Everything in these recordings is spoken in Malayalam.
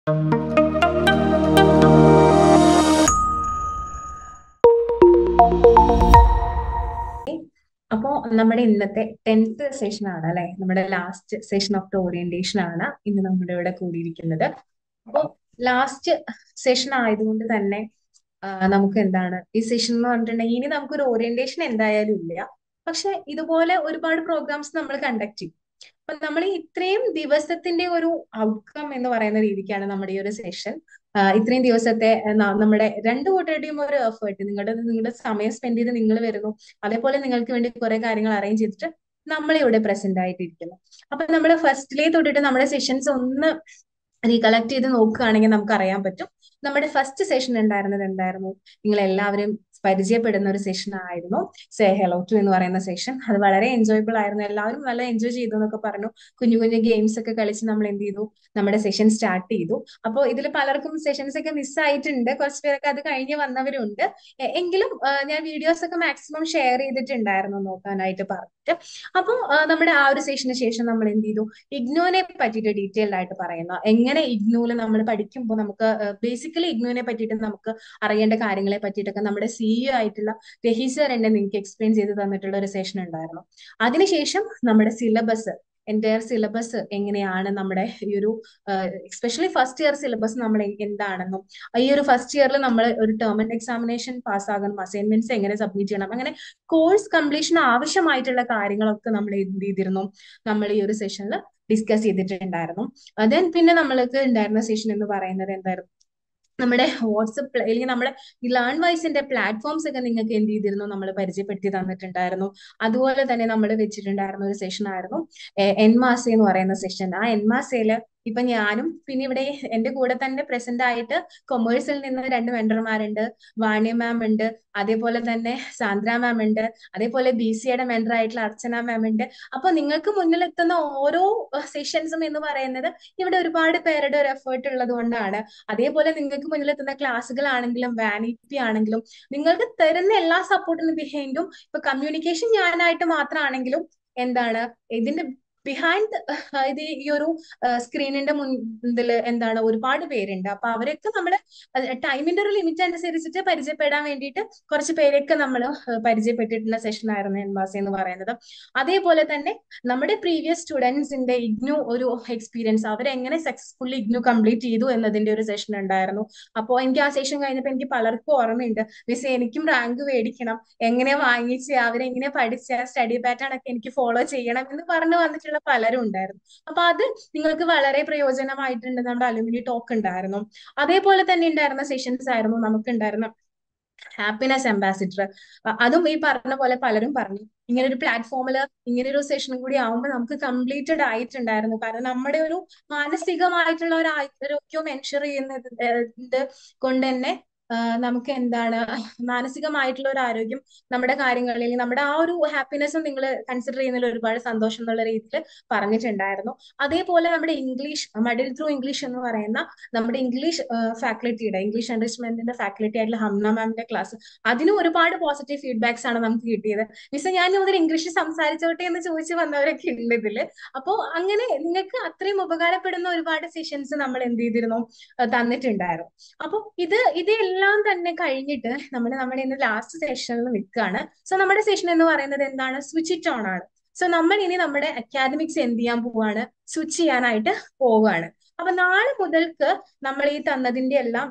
അപ്പോ നമ്മുടെ ഇന്നത്തെ ടെൻത്ത് സെഷൻ ആണ് അല്ലെ നമ്മുടെ last session of the orientation ആണ് ഇന്ന് നമ്മുടെ ഇവിടെ കൂടിയിരിക്കുന്നത് അപ്പോൾ ലാസ്റ്റ് സെഷൻ ആയതുകൊണ്ട് തന്നെ ആ, നമുക്ക് എന്താണ് ഈ സെഷൻ എന്ന് പറഞ്ഞിട്ടുണ്ടെങ്കിൽ ഇനി നമുക്കൊരു ഓറിയന്റേഷൻ എന്തായാലും ഇല്ല പക്ഷെ ഇതുപോലെ ഒരുപാട് പ്രോഗ്രാംസ് നമ്മൾ കണ്ടക്ട് ചെയ്യും അപ്പൊ നമ്മൾ ഈ ഇത്രയും ദിവസത്തിന്റെ ഒരു ഔട്ട്കം എന്ന് പറയുന്ന രീതിക്കാണ് നമ്മുടെ ഈ ഒരു സെഷൻ ഇത്രയും ദിവസത്തെ ആ, ന- നമ്മുടെ രണ്ടു കൂട്ടരുടെയും ഒരു എഫേർട്ട് നിങ്ങളുടെ നിങ്ങളുടെ സമയം സ്പെൻഡ് ചെയ്ത് നിങ്ങൾ വരുന്നു അതേപോലെ നിങ്ങൾക്ക് വേണ്ടി കുറെ കാര്യങ്ങൾ അറേഞ്ച് ചെയ്തിട്ട് നമ്മളിവിടെ പ്രസന്റ് ആയിട്ടിരിക്കുന്നു അപ്പൊ നമ്മൾ ഫസ്റ്റിലേ തൊട്ടിട്ട് നമ്മുടെ സെഷൻസ് ഒന്ന് റീകളക്ട് ചെയ്ത് നോക്കുകയാണെങ്കിൽ നമുക്ക് അറിയാൻ പറ്റും നമ്മുടെ ഫസ്റ്റ് സെഷൻ ഉണ്ടായിരുന്നത് എന്തായിരുന്നു നിങ്ങൾ എല്ലാവരും പരിചയപ്പെടുന്ന ഒരു സെഷൻ ആയിരുന്നു സേ ഹെലോ ടു എന്ന് പറയുന്ന സെഷൻ അത് വളരെ എൻജോയബിൾ ആയിരുന്നു എല്ലാവരും നല്ല എൻജോയ് ചെയ്തു എന്നൊക്കെ പറഞ്ഞു കുഞ്ഞു കുഞ്ഞു ഗെയിംസ് ഒക്കെ കളിച്ച് നമ്മൾ എന്ത് ചെയ്തു നമ്മുടെ സെഷൻ സ്റ്റാർട്ട് ചെയ്തു അപ്പോൾ ഇതിൽ പലർക്കും സെഷൻസ് ഒക്കെ മിസ് ആയിട്ടുണ്ട് കുറച്ച് പേരൊക്കെ അത് കഴിഞ്ഞ് വന്നവരുണ്ട് എ- എങ്കിലും ആ, ഞാൻ വീഡിയോസ് ഒക്കെ മാക്സിമം ഷെയർ ചെയ്തിട്ടുണ്ടായിരുന്നു നോക്കാനായിട്ട് പറഞ്ഞിട്ട് അപ്പോൾ നമ്മുടെ ആ ഒരു സെഷന് ശേഷം നമ്മൾ എന്ത് ചെയ്തു ഇഗ്നോനെ പറ്റിയിട്ട് ഡീറ്റെയിൽഡ് ആയിട്ട് പറയുന്ന എങ്ങനെ ഇഗ്നോയിൽ നമ്മൾ പഠിക്കുമ്പോൾ നമുക്ക് ബേസിക്കലി ഇഗ്നോനെ പറ്റിയിട്ട് നമുക്ക് അറിയേണ്ട കാര്യങ്ങളെ പറ്റിയിട്ടൊക്കെ നമ്മുടെ സിഇഒ ആയിട്ടുള്ള രഹി സർ എന്നെ നിങ്ങൾക്ക് എക്സ്പ്ലെയിൻ ചെയ്ത് തന്നിട്ടുള്ള ഒരു സെഷൻ ഉണ്ടായിരുന്നു അതിനുശേഷം നമ്മുടെ സിലബസ് എൻ്റയർ സിലബസ് എങ്ങനെയാണ് നമ്മുടെ ഈ ഒരു എസ്പെഷ്യലി ഫസ്റ്റ് ഇയർ സിലബസ് നമ്മൾ എ- എന്താണെന്നും ഈ ഒരു ഫസ്റ്റ് ഇയറിൽ നമ്മൾ ഒരു ടേം എക്സാമിനേഷൻ പാസ്സാകണം അസൈൻമെന്റ്സ് എങ്ങനെ സബ്മിറ്റ് ചെയ്യണം അങ്ങനെ കോഴ്സ് കംപ്ലീഷൻ ആവശ്യമായിട്ടുള്ള കാര്യങ്ങളൊക്കെ നമ്മൾ എന്ത് ചെയ്തിരുന്നു നമ്മൾ ഈ ഒരു സെഷനിൽ ഡിസ്കസ് ചെയ്തിട്ടുണ്ടായിരുന്നു ദെൻ പിന്നെ നമ്മൾക്ക് ഉണ്ടായിരുന്ന സെഷൻ എന്ന് പറയുന്നത് എന്തായിരുന്നു നമ്മുടെ വാട്സപ്പ് അല്ലെങ്കിൽ നമ്മുടെ ഈ ലേൺ വൈസിന്റെ പ്ലാറ്റ്ഫോംസ് ഒക്കെ നിങ്ങൾക്ക് എന്ത് ചെയ്തിരുന്നു നമ്മൾ പരിചയപ്പെടുത്തി തന്നിട്ടുണ്ടായിരുന്നു അതുപോലെ തന്നെ നമ്മൾ വെച്ചിട്ടുണ്ടായിരുന്ന ഒരു സെഷൻ ആയിരുന്നു എൻ മാസ എന്ന് പറയുന്ന സെഷൻ ആ എൻ മാസയില് ഇപ്പൊ ഞാനും പിന്നെ ഇവിടെ എന്റെ കൂടെ തന്നെ പ്രസന്റ് ആയിട്ട് കൊമേഴ്സിൽ നിന്ന് രണ്ട് മെന്റർമാരുണ്ട് വാണ്യ മാം ഉണ്ട് അതേപോലെ തന്നെ സാന്ദ്ര മാം ഉണ്ട് അതേപോലെ ബി സിയുടെ മെന്റർ ആയിട്ടുള്ള അർച്ചന മാം ഉണ്ട് അപ്പൊ നിങ്ങൾക്ക് മുന്നിൽ എത്തുന്ന ഓരോ സെഷൻസും എന്ന് പറയുന്നത് ഇവിടെ ഒരുപാട് പേരുടെ ഒരു എഫേർട്ട് ഉള്ളത് കൊണ്ടാണ് അതേപോലെ നിങ്ങൾക്ക് മുന്നിൽ എത്തുന്ന ക്ലാസ്സുകളാണെങ്കിലും വാനിറ്റി ആണെങ്കിലും നിങ്ങൾക്ക് തരുന്ന എല്ലാ സപ്പോർട്ടിനും ബിഹൈൻഡും ഇപ്പൊ കമ്മ്യൂണിക്കേഷൻ ഞാനായിട്ട് മാത്രമാണെങ്കിലും എന്താണ് ഇതിന്റെ ബിഹൈൻഡ് ഇത് ഈ ഒരു സ്ക്രീനിന്റെ മുൻപിൽ എന്താണ് ഒരുപാട് പേരുണ്ട് അപ്പൊ അവരൊക്കെ നമ്മൾ ടൈമിന്റെ ഒരു ലിമിറ്റ് അനുസരിച്ചിട്ട് പരിചയപ്പെടാൻ വേണ്ടിയിട്ട് കുറച്ച് പേരൊക്കെ നമ്മൾ പരിചയപ്പെട്ടിട്ടുള്ള സെഷൻ ആയിരുന്നു എൻവാസി എന്ന് പറയുന്നത് അതേപോലെ തന്നെ നമ്മുടെ പ്രീവിയസ് സ്റ്റുഡൻസിന്റെ ഇഗ്നു ഒരു എക്സ്പീരിയൻസ് അവരെങ്ങനെ സക്സസ്ഫുള്ളി ഇഗ്നു കംപ്ലീറ്റ് ചെയ്തു എന്നതിന്റെ ഒരു സെഷൻ ഉണ്ടായിരുന്നു അപ്പോൾ എനിക്ക് ആ സെഷൻ കഴിഞ്ഞപ്പോൾ എനിക്ക് പലർക്കും ഓർമ്മയുണ്ട് മിസ് എനിക്കും റാങ്ക് മേടിക്കണം എങ്ങനെ വാങ്ങിച്ച് അവരെങ്ങനെ പഠിച്ച സ്റ്റഡി പാറ്റേൺ ഒക്കെ എനിക്ക് ഫോളോ ചെയ്യണം എന്ന് പറഞ്ഞു വന്നിട്ടുള്ള പലരും ഉണ്ടായിരുന്നു അപ്പൊ അത് നിങ്ങൾക്ക് വളരെ പ്രയോജനമായിട്ടുണ്ട് നമ്മുടെ അലുമിനി ടോക്ക് ഉണ്ടായിരുന്നു അതേപോലെ തന്നെ ഉണ്ടായിരുന്ന സെഷൻസ് ആയിരുന്നു നമുക്ക് ഉണ്ടായിരുന്ന ഹാപ്പിനെസ് അംബാസിഡർ അതും ഈ പറഞ്ഞ പോലെ പലരും പറഞ്ഞു ഇങ്ങനെ ഒരു പ്ലാറ്റ്ഫോമിൽ ഇങ്ങനെ ഒരു സെഷനും കൂടി ആവുമ്പോൾ നമുക്ക് കംപ്ലീറ്റഡ് ആയിട്ടുണ്ടായിരുന്നു കാരണം നമ്മുടെ ഒരു മാനസികമായിട്ടുള്ള ഒരു ആരോഗ്യം എൻഷുർ ചെയ്യുന്നത് ഇത് കൊണ്ട് തന്നെ ആ, നമുക്ക് എന്താണ് മാനസികമായിട്ടുള്ള ഒരു ആരോഗ്യം നമ്മുടെ കാര്യങ്ങളിൽ നമ്മുടെ ആ ഒരു ഹാപ്പിനെസ്സും നിങ്ങൾ കൺസിഡർ ചെയ്യുന്നതിൽ ഒരുപാട് സന്തോഷം എന്നുള്ള രീതിയിൽ പറഞ്ഞിട്ടുണ്ടായിരുന്നു അതേപോലെ നമ്മുടെ ഇംഗ്ലീഷ് മഡിൽ ത്രൂ ഇംഗ്ലീഷ് എന്ന് പറയുന്ന നമ്മുടെ ഇംഗ്ലീഷ് ഫാക്കൽറ്റിയുടെ ഇംഗ്ലീഷ് എൻറിച്ച്മെന്റിന്റെ ഫാക്കൽറ്റി ആയിട്ടുള്ള ഹംന മാമിന്റെ ക്ലാസ് അതിനും ഒരുപാട് പോസിറ്റീവ് ഫീഡ്ബാക്സ് ആണ് നമുക്ക് കിട്ടിയത് മിസ് ഞാൻ മുതൽ ഇംഗ്ലീഷ് സംസാരിച്ചോട്ടെ എന്ന് ചോദിച്ചു വന്നവരൊക്കെ ഉണ്ട് ഇതില് അപ്പോ അങ്ങനെ നിങ്ങൾക്ക് അത്രയും ഉപകാരപ്പെടുന്ന ഒരുപാട് സെഷൻസ് നമ്മൾ എന്ത് ചെയ്തിരുന്നു അഹ് തന്നിട്ടുണ്ടായിരുന്നു അപ്പൊ ഇത് ഇതെല്ലാം തന്നെ കഴിഞ്ഞിട്ട് നമ്മൾ നമ്മുടെ ഇന്ന് ലാസ്റ്റ് സെഷനിൽ നിൽക്കുകയാണ് സോ നമ്മുടെ സെഷൻ എന്ന് പറയുന്നത് എന്താണ് സ്വിച്ച് ഇറ്റ് ഓൺ ആണ് സോ നമ്മൾ ഇനി നമ്മുടെ അക്കാദമിക്സ് എന്ത് ചെയ്യാൻ പോവാണ് സ്വിച്ച് ചെയ്യാനായിട്ട് പോവുകയാണ് അപ്പൊ നാളെ മുതൽക്ക് നമ്മൾ ഈ തന്നതിന്റെ എല്ലാം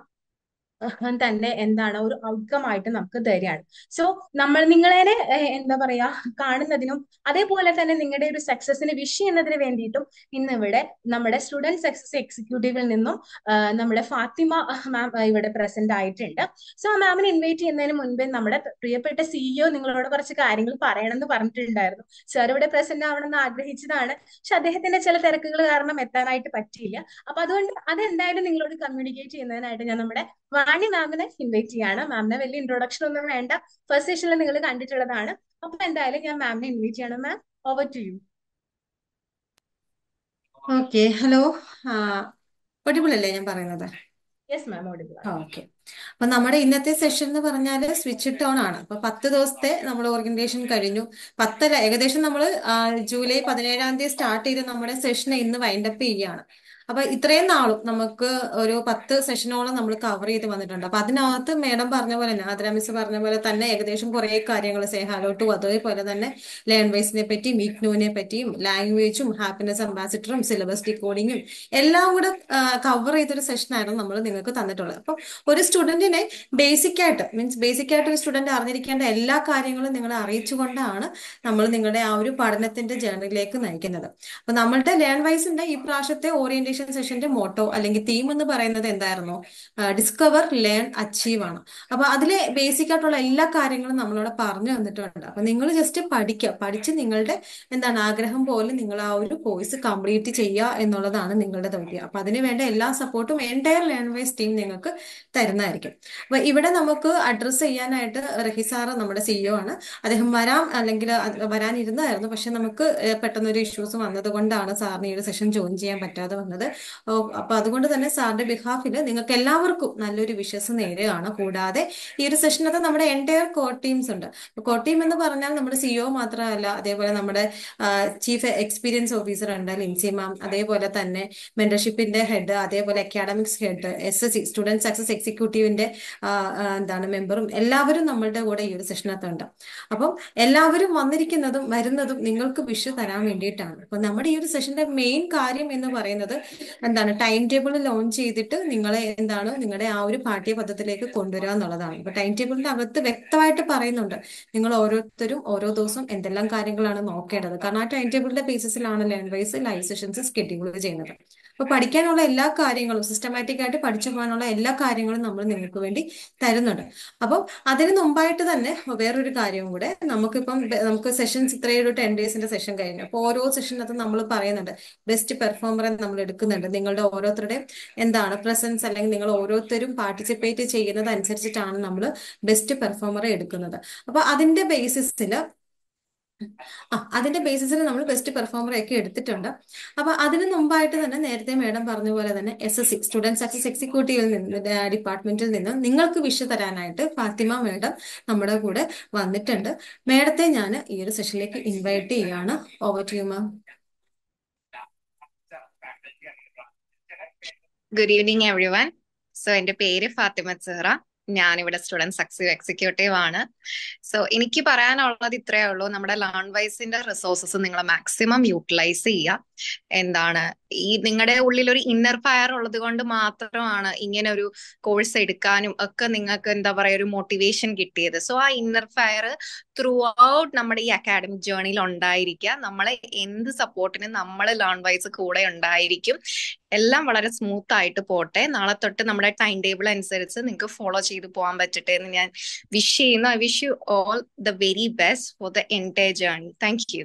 അഹ് തന്നെ എന്താണ് ഒരു ഔട്ട്കം ആയിട്ട് നമുക്ക് തരികയാണ് സോ നമ്മൾ നിങ്ങളെ എന്താ പറയാ കാണുന്നതിനും അതേപോലെ തന്നെ നിങ്ങളുടെ ഒരു സക്സസിന് വിഷ് ചെയ്യുന്നതിന് വേണ്ടിയിട്ടും ഇന്ന് ഇവിടെ നമ്മുടെ സ്റ്റുഡന്റ് സക്സസ് എക്സിക്യൂട്ടീവിൽ നിന്നും ആ, നമ്മുടെ ഫാത്തിമ മാം ഇവിടെ പ്രസന്റ് ആയിട്ടുണ്ട് സോ ആ മാമിനെ ഇൻവൈറ്റ് ചെയ്യുന്നതിന് മുൻപേ നമ്മുടെ പ്രിയപ്പെട്ട സിഇഒ നിങ്ങളോട് കുറച്ച് കാര്യങ്ങൾ പറയണമെന്ന് പറഞ്ഞിട്ടുണ്ടായിരുന്നു സാർ ഇവിടെ പ്രസന്റ് ആവണമെന്ന് ആഗ്രഹിച്ചതാണ് പക്ഷെ അദ്ദേഹത്തിന്റെ ചില തിരക്കുകൾ കാരണം എത്താനായിട്ട് പറ്റിയില്ല അപ്പൊ അതുകൊണ്ട് അതെന്തായാലും നിങ്ങളോട് കമ്മ്യൂണിക്കേറ്റ് ചെയ്യുന്നതിനായിട്ട് ഞാൻ നമ്മുടെ വാണി മാമിനെ ഇൻവൈറ്റ് ചെയ്യാണ് മാമിനെ വലിയ ഇൻട്രൊഡക്ഷൻ ഒന്നും വേണ്ട ഫസ്റ്റ് സെഷനിൽ നിങ്ങൾ കണ്ടിട്ടുള്ളതാണ് അപ്പൊ എന്തായാലും ഞാൻ മാമിനെ ഇൻവൈറ്റ് ചെയ്യണം ma'am over to you okay hello audible അല്ലേ ഞാൻ പറയുന്നത് യെസ് മാം ഓഡിബിൾ ഓക്കെ അപ്പൊ നമ്മുടെ ഇന്നത്തെ സെഷൻ എന്ന് പറഞ്ഞാൽ സ്വിച്ച് ഇട്ട് ഓൺ ആണ് അപ്പൊ പത്ത് ദിവസത്തെ നമ്മൾ ഓർഗനൈസേഷൻ കഴിഞ്ഞു പത്തര ഏകദേശം നമ്മൾ ജൂലൈ പതിനേഴാം തീയതി സ്റ്റാർട്ട് ചെയ്ത് നമ്മുടെ സെഷൻ ഇന്ന് വൈൻഡപ്പ് ചെയ്യുകയാണ് അപ്പൊ ഇത്രയും നാളും നമുക്ക് ഒരു പത്ത് സെഷനോളം നമ്മൾ കവർ ചെയ്ത് വന്നിട്ടുണ്ട് അപ്പൊ അതിനകത്ത് മേഡം പറഞ്ഞ പോലെ തന്നെ ആതിര മിസ് പറഞ്ഞ പോലെ തന്നെ ഏകദേശം കുറെ കാര്യങ്ങൾ സേഹാലോട്ടും അതേപോലെ തന്നെ ലേൺ വൈസിനെ പറ്റിയും ഇഗ്നോനെ പറ്റിയും ലാംഗ്വേജും ഹാപ്പിനെസ് അംബാസിഡറും സിലബസ് ഡിക്കോഡിങ്ങും എല്ലാം കൂടെ കവർ ചെയ്തൊരു സെഷനായിരുന്നു നമ്മൾ നിങ്ങൾക്ക് തന്നിട്ടുള്ളത് അപ്പൊ ഒരു സ്റ്റുഡന്റിനെ ബേസിക് ആയിട്ട് മീൻസ് ബേസിക് ആയിട്ട് ഒരു സ്റ്റുഡന്റ് അറിഞ്ഞിരിക്കേണ്ട എല്ലാ കാര്യങ്ങളും നിങ്ങളെ അറിയിച്ചുകൊണ്ടാണ് നമ്മൾ നിങ്ങളുടെ ആ ഒരു പഠനത്തിന്റെ ജേർണിയിലേക്ക് നയിക്കുന്നത് അപ്പൊ നമ്മളുടെ ലേൺ വൈസിന്റെ ഈ പ്രാവശ്യത്തെ ഓറിയന്റേഷൻ സെഷന്റെ മോട്ടോ അല്ലെങ്കിൽ തീം എന്ന് പറയുന്നത് എന്തായിരുന്നു ഡിസ്കവർ ലേൺ അച്ചീവ് ആണ് അപ്പൊ അതിലെ ബേസിക് ആയിട്ടുള്ള എല്ലാ കാര്യങ്ങളും നമ്മളവിടെ പറഞ്ഞു തന്നിട്ടുണ്ട് അപ്പൊ നിങ്ങൾ ജസ്റ്റ് പഠിക്കുക പഠിച്ച് നിങ്ങളുടെ എന്താണ് ആഗ്രഹം പോലെ നിങ്ങൾ ആ ഒരു കോഴ്സ് കംപ്ലീറ്റ് ചെയ്യുക എന്നുള്ളതാണ് നിങ്ങളുടെ ദൗത്യം അപ്പൊ അതിന് വേണ്ട എല്ലാ സപ്പോർട്ടും എൻറ്റയർ ലേൺ വൈസ് ടീം നിങ്ങൾക്ക് തരുന്നതായിരിക്കും അപ്പൊ ഇവിടെ നമുക്ക് അഡ്രസ്സ് ചെയ്യാനായിട്ട് റഹി സാറ് നമ്മുടെ സിഇഒ ആണ് അദ്ദേഹം വരാം അല്ലെങ്കിൽ അത് വരാനിരുന്നതായിരുന്നു പക്ഷെ നമുക്ക് ഏഹ് പെട്ടെന്നൊരു ഇഷ്യൂസ് വന്നത് കൊണ്ടാണ് സാറിന് ഈ ഒരു സെഷൻ ജോയിൻ ചെയ്യാൻ പറ്റാതെ വന്നത് ഓ, അപ്പൊ അതുകൊണ്ട് തന്നെ സാറിന്റെ ബിഹാഫിൽ നിങ്ങൾക്ക് എല്ലാവർക്കും നല്ലൊരു വിശ്വസ് നേരുകയാണ് കൂടാതെ ഈ ഒരു സെഷനകത്ത് നമ്മുടെ എൻറ്റയർ കോ ടീംസ് ഉണ്ട് കോ ടീം എന്ന് പറഞ്ഞാൽ നമ്മുടെ സിഇഒ മാത്രമല്ല അതേപോലെ നമ്മുടെ ചീഫ് എക്സ്പീരിയൻസ് ഓഫീസർ ഉണ്ട് ലിൻസി മാം അതേപോലെ തന്നെ മെന്റർഷിപ്പിന്റെ ഹെഡ് അതേപോലെ academics head S S C student success എക്സിക്യൂട്ടീവിന്റെ ആ, ആ, എന്താണ് മെമ്പറും എല്ലാവരും നമ്മളുടെ കൂടെ ഈ ഒരു സെഷനകത്തുണ്ട് അപ്പം എല്ലാവരും വന്നിരിക്കുന്നതും വരുന്നതും നിങ്ങൾക്ക് വിഷ് തരാൻ വേണ്ടിയിട്ടാണ് അപ്പൊ നമ്മുടെ ഈ ഒരു സെഷന്റെ മെയിൻ കാര്യം എന്ന് പറയുന്നത് എന്താണ് ടൈം ടേബിൾ ലോഞ്ച് ചെയ്തിട്ട് നിങ്ങളെ എന്താണ് നിങ്ങളുടെ ആ ഒരു പാഠ്യപദ്ധതിയിലേക്ക് കൊണ്ടുവരിക എന്നുള്ളതാണ് അപ്പൊ ടൈം ടേബിളിന്റെ അകത്ത് വ്യക്തമായിട്ട് പറയുന്നുണ്ട് നിങ്ങൾ ഓരോരുത്തരും ഓരോ ദിവസം എന്തെല്ലാം കാര്യങ്ങളാണ് നോക്കേണ്ടത് കാരണം ആ ടൈം ടേബിളിന്റെ ബേസിസിലാണ് learn wise live sessions schedule ചെയ്യുന്നത് അപ്പൊ പഠിക്കാനുള്ള എല്ലാ കാര്യങ്ങളും സിസ്റ്റമാറ്റിക് ആയിട്ട് പഠിച്ചു പോകാനുള്ള എല്ലാ കാര്യങ്ങളും നമ്മൾ നിങ്ങൾക്ക് വേണ്ടി തരുന്നുണ്ട് അപ്പം അതിന് മുമ്പായിട്ട് തന്നെ വേറൊരു കാര്യവും കൂടെ നമുക്കിപ്പം ബെ- നമുക്ക് സെഷൻസ് ഇത്രയും ഒരു ടെൻ ഡേയ്സിന്റെ സെഷൻ കഴിഞ്ഞു അപ്പോൾ ഓരോ സെഷനകത്ത് നമ്മൾ പറയുന്നുണ്ട് ബെസ്റ്റ് പെർഫോമറെ നമ്മൾ എടുക്കുന്നുണ്ട് നിങ്ങളുടെ ഓരോരുത്തരുടെയും എന്താണ് പ്രസൻസ് അല്ലെങ്കിൽ നിങ്ങൾ ഓരോരുത്തരും പാർട്ടിസിപ്പേറ്റ് ചെയ്യുന്നത് അനുസരിച്ചിട്ടാണ് നമ്മൾ ബെസ്റ്റ് പെർഫോമറെ എടുക്കുന്നത് അപ്പൊ അതിന്റെ ബേസിസിൽ ആ അതിന്റെ ബേസിസിൽ നമ്മൾ ബെസ്റ്റ് പെർഫോമറെ ഒക്കെ എടുത്തിട്ടുണ്ട് അപ്പൊ അതിന് മുമ്പായിട്ട് തന്നെ നേരത്തെ മേഡം പറഞ്ഞ പോലെ തന്നെ S S C student success എക്സിക്യൂട്ടീവിൽ നിന്ന് ഡിപ്പാർട്ട്മെന്റിൽ നിന്ന് നിങ്ങൾക്ക് വിഷ് തരാനായിട്ട് ഫാത്തിമ മേഡം നമ്മുടെ കൂടെ വന്നിട്ടുണ്ട് മേഡത്തെ ഞാൻ ഈ ഒരു സെഷനിലേക്ക് ഇൻവൈറ്റ് ചെയ്യാണ് over to you ma'am good evening everyone so എന്റെ പേര് ഫാത്തിമ സെഹ്റ ഞാനിവിടെ സ്റ്റുഡന്റ് സക്സീവ് എക്സിക്യൂട്ടീവ് ആണ് സോ എനിക്ക് പറയാനുള്ളത് ഇത്രയേ ഉള്ളൂ നമ്മുടെ ലേൺ വൈസിന്റെ റിസോഴ്സസ് നിങ്ങൾ മാക്സിമം യൂട്ടിലൈസ് ചെയ്യുക എന്താണ് ഈ നിങ്ങളുടെ ഉള്ളിൽ ഒരു ഇന്നർ ഫയർ ഉള്ളത് കൊണ്ട് മാത്രമാണ് ഇങ്ങനെ ഒരു കോഴ്സ് എടുക്കാനും ഒക്കെ നിങ്ങൾക്ക് എന്താ പറയാ ഒരു മോട്ടിവേഷൻ കിട്ടിയത് സോ ആ ഇന്നർ ഫയർ ത്രൂ ഔട്ട് നമ്മുടെ ഈ അക്കാഡമിക് ജേർണിയിൽ ഉണ്ടായിരിക്കുക നമ്മളെ എന്ത് സപ്പോർട്ടിനും നമ്മൾ ലേൺ വൈസ് കൂടെ ഉണ്ടായിരിക്കും എല്ലാം വളരെ സ്മൂത്ത് ആയിട്ട് പോട്ടെ നാളെ തൊട്ട് നമ്മുടെ ടൈം ടേബിൾ അനുസരിച്ച് നിങ്ങൾക്ക് ഫോളോ ചെയ്ത് പോകാൻ പറ്റട്ടെ എന്ന് ഞാൻ വിഷ് ചെയ്യുന്നു I wish you all the very best for the entire journey thank you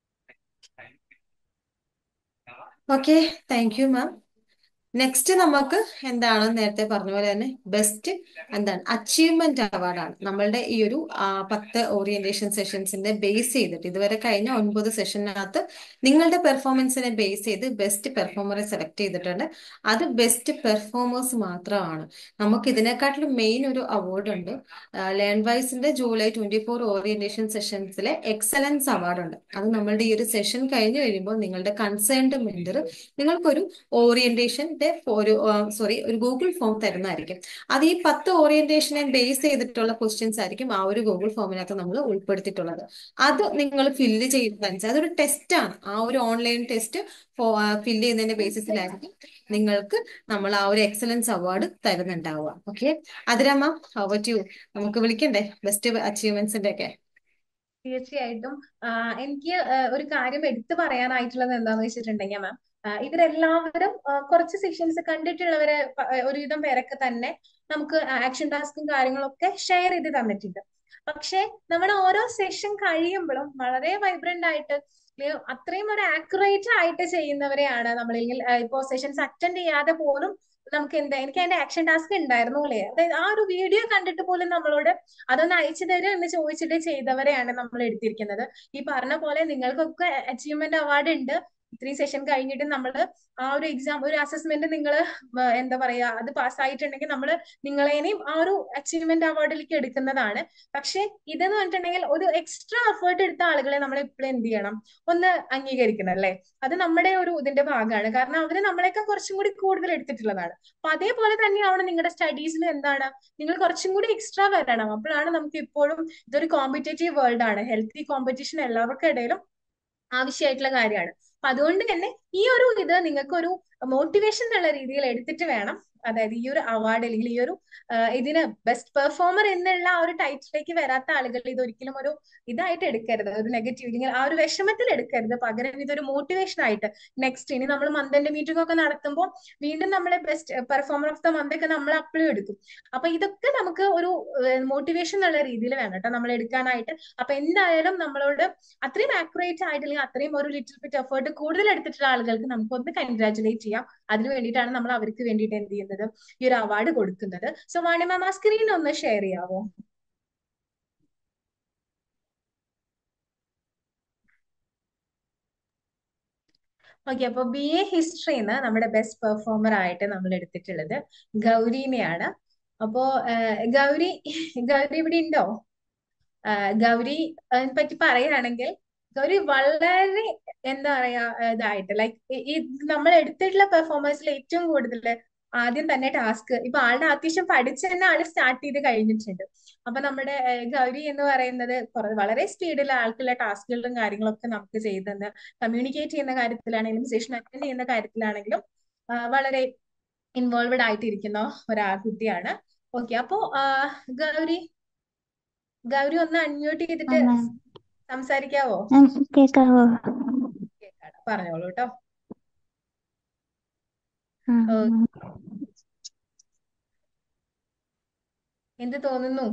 okay thank you ma'am next നമുക്ക് എന്താണ് നേരത്തെ പറഞ്ഞ പോലെ തന്നെ ബെസ്റ്റ് എന്താണ് അച്ചീവ്മെന്റ് അവാർഡാണ് നമ്മളുടെ ഈ ഒരു ആ, പത്ത് ഓറിയന്റേഷൻ സെഷൻസിന്റെ ബേസ് ചെയ്തിട്ട് ഇതുവരെ കഴിഞ്ഞ ഒൻപത് സെഷനകത്ത് നിങ്ങളുടെ പെർഫോമൻസിനെ ബേസ് ചെയ്ത് ബെസ്റ്റ് പെർഫോമറെ സെലക്ട് ചെയ്തിട്ടുണ്ട് അത് ബെസ്റ്റ് പെർഫോമേഴ്സ് മാത്രമാണ് നമുക്ക് ഇതിനെക്കാട്ടിലും മെയിൻ ഒരു അവാർഡ് ഉണ്ട് ലേൺ വൈസിന്റെ ജൂലൈ ട്വന്റി ഫോർ ഓറിയന്റേഷൻ സെഷൻസിലെ എക്സലൻസ് അവാർഡ് ഉണ്ട് അത് നമ്മളുടെ ഈ ഒരു സെഷൻ കഴിഞ്ഞു കഴിയുമ്പോൾ നിങ്ങളുടെ കൺസേൺഡ് മെന്റർ നിങ്ങൾക്കൊരു ഓറിയന്റേഷന്റെ ഒരു സോറി ഒരു ഗൂഗിൾ ഫോം തരുന്നതായിരിക്കും അത് ഈ പത്ത് ഓറിയന്റേഷനെ ബേസ് ചെയ്തിട്ടുള്ള ക്വസ്റ്റ്യൻസ് ആയിരിക്കും ആ ഒരു ഗൂഗിൾ ഫോമിനകത്ത് നമ്മൾ ഉൾപ്പെടുത്തിയിട്ടുള്ളത് അത് നിങ്ങൾ ഫില്ല് ചെയ്യുന്നതനുസരിച്ച് അതൊരു ടെസ്റ്റ് ആണ് ആ ഒരു ഓൺലൈൻ ടെസ്റ്റ് ഫില്ല് ചെയ്യുന്നതിന്റെ ബേസിസിലായിരിക്കും നിങ്ങൾക്ക് നമ്മൾ ആ ഒരു എക്സലൻസ് അവാർഡ് തരുന്നുണ്ടാവുക ഓക്കെ അതിരമ്മ ഓവർ ടു നമുക്ക് വിളിക്കണ്ടേ ബെസ്റ്റ് അച്ചീവ്മെന്റ്സിന്റെ ഒക്കെ തീർച്ചയായിട്ടും ആഹ് എനിക്ക് ആഹ് ഒരു കാര്യം എടുത്തു പറയാനായിട്ടുള്ളത് എന്താന്ന് വെച്ചിട്ടുണ്ടെങ്കിൽ മാം ഇവരെല്ലാവരും ആഹ് കുറച്ച് സെഷൻസ് കണ്ടിട്ടുള്ളവരെ പ- ആഹ് ഒരുവിധം പേരൊക്കെ തന്നെ നമുക്ക് ആക്ഷൻ ടാസ്കും കാര്യങ്ങളൊക്കെ ഷെയർ ചെയ്ത് തന്നിട്ടുണ്ട് പക്ഷെ നമ്മുടെ ഓരോ സെഷൻ കഴിയുമ്പോഴും വളരെ വൈബ്രന്റ് ആയിട്ട് ഇല്ലേ, അത്രയും ഒരു ആക്യുറേറ്റ് ആയിട്ട് ചെയ്യുന്നവരെയാണ് നമ്മളിൽ ഇപ്പോ സെഷൻസ് അറ്റൻഡ് ചെയ്യാതെ പോലും നമുക്ക് എന്താ എനിക്ക് അതിന്റെ ആക്ഷൻ ടാസ്ക് ഉണ്ടായിരുന്നു അല്ലേ അതായത് ആ ഒരു വീഡിയോ കണ്ടിട്ട് പോലും നമ്മളോട് അതൊന്ന് അയച്ചു തരുമോ എന്ന് ചോദിച്ചിട്ട് ചെയ്തവരെയാണ് നമ്മൾ എടുത്തിരിക്കുന്നത് ഈ പറഞ്ഞ പോലെ നിങ്ങൾക്കൊക്കെ അച്ചീവ്മെന്റ് അവാർഡ് ഉണ്ട് ഇത്രയും സെഷൻ കഴിഞ്ഞിട്ട് നമ്മൾ ആ ഒരു എക്സാം ഒരു അസസ്മെന്റ് നിങ്ങൾ എന്താ പറയാ അത് പാസ്സായിട്ടുണ്ടെങ്കിൽ നമ്മൾ നിങ്ങളേനെയും ആ ഒരു അച്ചീവ്മെന്റ് അവാർഡിലേക്ക് എടുക്കുന്നതാണ് പക്ഷെ ഇതെന്ന് പറഞ്ഞിട്ടുണ്ടെങ്കിൽ ഒരു എക്സ്ട്രാ എഫേർട്ട് എടുത്ത ആളുകളെ നമ്മൾ എപ്പോഴും എന്ത് ചെയ്യണം ഒന്ന് അംഗീകരിക്കണം അല്ലേ അത് നമ്മുടെ ഒരു ഇതിന്റെ ഭാഗമാണ് കാരണം അവര് നമ്മളെക്കാൾ കുറച്ചും കൂടി കൂടുതൽ എടുത്തിട്ടുള്ളതാണ് അപ്പൊ അതേപോലെ തന്നെയാണ് നിങ്ങളുടെ സ്റ്റഡീസിൽ എന്താണ് നിങ്ങൾ കുറച്ചും കൂടി എക്സ്ട്രാ വരണം അപ്പോഴാണ് നമുക്ക് ഇപ്പോഴും ഇതൊരു കോമ്പറ്റേറ്റീവ് വേൾഡ് ആണ് ഹെൽത്തി കോമ്പറ്റീഷൻ എല്ലാവർക്കും ഇടയിലും ആവശ്യമായിട്ടുള്ള കാര്യമാണ് അപ്പൊ അതുകൊണ്ട് തന്നെ ഈ ഒരു ഇത് നിങ്ങൾക്ക് ഒരു മോട്ടിവേഷൻ എന്നുള്ള രീതിയിൽ എടുത്തിട്ട് വേണം അതായത് ഈ ഒരു അവാർഡ് അല്ലെങ്കിൽ ഈ ഒരു ഇതിന് ബെസ്റ്റ് പെർഫോമർ എന്നുള്ള ആ ഒരു ടൈറ്റിലേക്ക് വരാത്ത ആളുകൾ ഇത് ഒരിക്കലും ഒരു ഇതായിട്ട് എടുക്കരുത് ഒരു നെഗറ്റീവ് അല്ലെങ്കിൽ ആ ഒരു വിഷമത്തിൽ എടുക്കരുത് പകരം ഇതൊരു മോട്ടിവേഷൻ ആയിട്ട് നെക്സ്റ്റ് ഇനി നമ്മൾ മന്തിന്റെ മീറ്റിംഗ് ഒക്കെ നടത്തുമ്പോൾ വീണ്ടും നമ്മളെ best performer of the month ഒക്കെ നമ്മൾ അപ്പോഴും എടുക്കും അപ്പൊ ഇതൊക്കെ നമുക്ക് ഒരു മോട്ടിവേഷൻ എന്നുള്ള രീതിയിൽ വേണം കേട്ടോ നമ്മൾ എടുക്കാനായിട്ട് അപ്പൊ എന്തായാലും നമ്മളോട് അത്രയും ആക്യുറേറ്റ് ആയിട്ട് അല്ലെങ്കിൽ അത്രയും ഒരു ലിറ്റിൽ ബിറ്റ് എഫേർട്ട് കൂടുതൽ എടുത്തിട്ടുള്ള ആളുകൾക്ക് നമുക്കൊന്ന് കൺഗ്രാറ്റുലേറ്റ് ചെയ്യാം അതിനു വേണ്ടിയിട്ടാണ് നമ്മൾ അവർക്ക് വേണ്ടിയിട്ട് എന്ത് ചെയ്യുന്നത് ഈ ഒരു അവാർഡ് കൊടുക്കുന്നത് സോ വാണി മാം ആ സ്ക്രീൻ ഒന്ന് ഷെയർ ചെയ്യാവോ ഓക്കെ അപ്പൊ ബി എ ഹിസ്റ്ററിന്ന് നമ്മുടെ ബെസ്റ്റ് പെർഫോമർ ആയിട്ട് നമ്മൾ എടുത്തിട്ടുള്ളത് ഗൗരീനെയാണ് അപ്പോ ഗൗരി ഗൗരി ഇവിടെ ഉണ്ടോ ഗൗരി പറ്റി പറയുകയാണെങ്കിൽ ഗൗരി വളരെ എന്താ പറയാ ഇതായിട്ട് ലൈക്ക് ഈ നമ്മൾ എടുത്തിട്ടുള്ള പെർഫോമൻസിൽ ഏറ്റവും കൂടുതൽ ആദ്യം തന്നെ ടാസ്ക് ഇപ്പൊ ആളുടെ അത്യാവശ്യം പഠിച്ച് തന്നെ ആള് സ്റ്റാർട്ട് ചെയ്ത് കഴിഞ്ഞിട്ടുണ്ട് അപ്പൊ നമ്മുടെ ഗൗരി എന്ന് പറയുന്നത് വളരെ സ്പീഡിൽ ആൾക്കുള്ള ടാസ്കുകളും കാര്യങ്ങളൊക്കെ നമുക്ക് ചെയ്തെന്ന് കമ്മ്യൂണിക്കേറ്റ് ചെയ്യുന്ന കാര്യത്തിലാണെങ്കിലും സെഷൻ അറ്റൻഡ് ചെയ്യുന്ന കാര്യത്തിലാണെങ്കിലും വളരെ ഇൻവോൾവഡ് ആയിട്ടിരിക്കുന്ന ഒരാ കുട്ടിയാണ് ഓക്കെ അപ്പോ ഗൗരി ഗൗരി ഒന്ന് അൺമ്യൂട്ട് ചെയ്തിട്ട് സംസാരിക്കാവോ കേക്കാവോ പറഞ്ഞോളൂ കേട്ടോ എന്ത് തോന്നുന്നു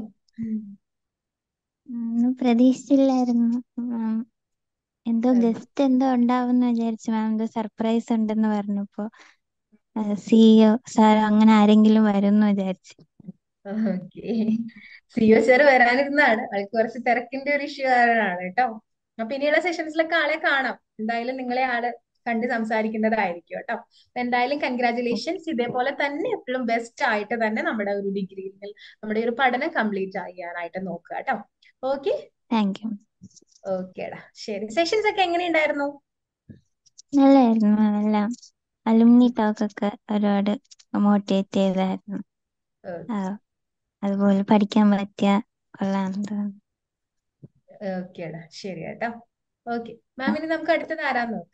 പ്രതീക്ഷിച്ചില്ലായിരുന്നു എന്തോ ഗസ്റ്റ് എന്തോ ഉണ്ടാവുമെന്ന് വിചാരിച്ചു മാം എന്തോ സർപ്രൈസ് ഉണ്ടെന്ന് പറഞ്ഞപ്പോ സിഇഒ സാർ അങ്ങനെ ആരെങ്കിലും വരും എന്ന് വിചാരിച്ചു ഓക്കെ സിഒ സാർ വരാനിരുന്നാണ് ആൾക്ക് കുറച്ച് തിരക്കിന്റെ ഒരു ഇഷ്യൂ കാരണമാണ് കേട്ടോ അപ്പൊ ഇനിയുള്ള സെഷൻസിലൊക്കെ ആളെ കാണാം എന്തായാലും നിങ്ങളെ ആള് കണ്ട് സംസാരിക്കുന്നതായിരിക്കും കേട്ടോ അപ്പൊ എന്തായാലും കൺഗ്രാചുലേഷൻസ് ഇതേപോലെ തന്നെ എപ്പോഴും ബെസ്റ്റ് ആയിട്ട് തന്നെ നമ്മുടെ ഒരു ഡിഗ്രി നമ്മുടെ ഒരു പഠനം കംപ്ലീറ്റ് ചെയ്യാനായിട്ട് നോക്കുക കേട്ടോ ഓക്കെ താങ്ക് യു ഓക്കേടാ ശരി സെഷൻസ് ഒക്കെ എങ്ങനെയുണ്ടായിരുന്നു നല്ലായിരുന്നു എല്ലാം അലുമിനി ടോക്ക് ഒക്കെ ഒരുപാട് മോട്ടിവേറ്റ് ചെയ്തായിരുന്നു അതുപോലെ പഠിക്കാൻ പറ്റിയ കൊള്ളാന്ന് തോന്നുന്നു ഓക്കേടാ ശരി കേട്ടോ ഓക്കെ മാമിന് നമുക്ക് അടുത്തത് ആരാന്ന് നോക്കാം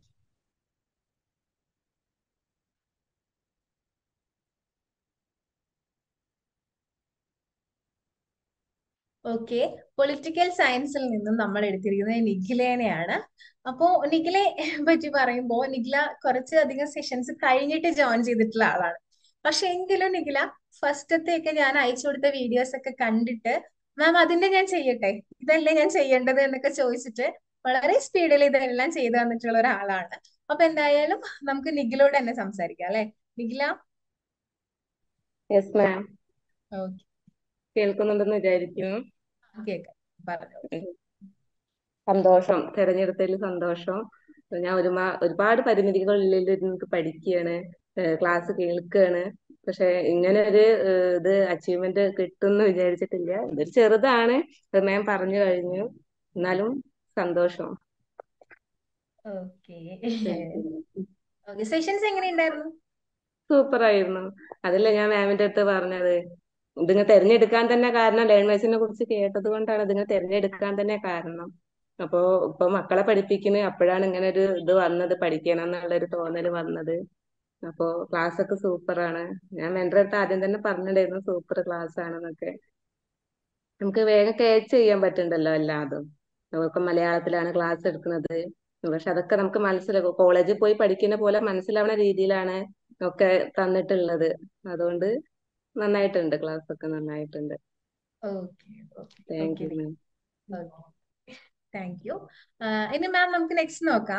ഓക്കെ പൊളിറ്റിക്കൽ സയൻസിൽ നിന്നും നമ്മൾ എടുത്തിരിക്കുന്നത് നിഖിലേനെയാണ് അപ്പോ നിഖിലെ പറ്റി പറയുമ്പോൾ നിഖില കുറച്ച് അധികം സെഷൻസ് കഴിഞ്ഞിട്ട് ജോയിൻ ചെയ്തിട്ടുള്ള ആളാണ് പക്ഷെ എങ്കിലും നിഖില ഫസ്റ്റത്തെയൊക്കെ ഞാൻ അയച്ചു കൊടുത്ത വീഡിയോസ് ഒക്കെ കണ്ടിട്ട് മാം അതിന്റെ ഞാൻ ചെയ്യട്ടെ ഇതല്ലേ ഞാൻ ചെയ്യേണ്ടത് എന്നൊക്കെ ചോദിച്ചിട്ട് വളരെ സ്പീഡിൽ ഇതെല്ലാം ചെയ്തു തന്നിട്ടുള്ള ഒരാളാണ് അപ്പൊ എന്തായാലും നമുക്ക് നിഖിലോട് തന്നെ സംസാരിക്കാം അല്ലെ നിഖില യെസ് മാം ഓക്കെ കേൾക്കുന്നുണ്ടെന്ന് വിചാരിക്കുന്നു കേൾക്കാം പറഞ്ഞോളൂ സന്തോഷം തെരഞ്ഞെടുത്തതിൽ സന്തോഷം ഞാൻ ഒരുമാ ഒരുപാട് പരിമിതികളിൽ എനിക്ക് പഠിക്കുകയാണ് ക്ലാസ് കേൾക്കുകയാണ് പക്ഷെ ഇങ്ങനെ ഒരു ഇത് അച്ചീവ്മെന്റ് കിട്ടുമെന്ന് വിചാരിച്ചിട്ടില്ല ഇതൊരു ചെറുതാണ് മാം പറഞ്ഞു കഴിഞ്ഞു എന്നാലും സന്തോഷം ഓക്കെ സെഷൻസ് എങ്ങനെയുണ്ടായിരുന്നു സൂപ്പർ ആയിരുന്നു അതല്ലേ ഞാൻ മാമിന്റെ അടുത്ത് പറഞ്ഞത് ഇതിങ്ങ് തെരഞ്ഞെടുക്കാൻ തന്നെ കാരണം ലേൺ വൈസിനെ കുറിച്ച് കേട്ടത് കൊണ്ടാണ് ഇതിങ്ങ് തെരഞ്ഞെടുക്കാൻ തന്നെ കാരണം അപ്പോ ഇപ്പൊ മക്കളെ പഠിപ്പിക്കുന്നത് അപ്പോഴാണ് ഇങ്ങനെ ഒരു ഇത് വന്നത് പഠിക്കണം എന്നുള്ള ഒരു തോന്നൽ വന്നത് അപ്പോ ക്ലാസ് ഒക്കെ സൂപ്പറാണ് ഞാൻ മെന്റർ അടുത്ത് ആദ്യം തന്നെ പറഞ്ഞിട്ടുണ്ടായിരുന്നു സൂപ്പർ ക്ലാസ് ആണെന്നൊക്കെ നമുക്ക് വേഗം ക്യാച്ച് ചെയ്യാൻ പറ്റുന്നുണ്ടല്ലോ എല്ലാതും നമുക്ക് മലയാളത്തിലാണ് ക്ലാസ് എടുക്കുന്നത് പക്ഷെ അതൊക്കെ നമുക്ക് മനസ്സിലാക്കും കോളേജിൽ പോയി പഠിക്കുന്ന പോലെ മനസ്സിലാവുന്ന രീതിയിലാണ് ഒക്കെ തന്നിട്ടുള്ളത് അതുകൊണ്ട് നന്നായിട്ടുണ്ട് ക്ലാസ് ഒക്കെ നന്നായിട്ടുണ്ട് thank you ma'am thank you ഇനി മാം നമുക്ക് നെക്സ്റ്റ് നോക്കാം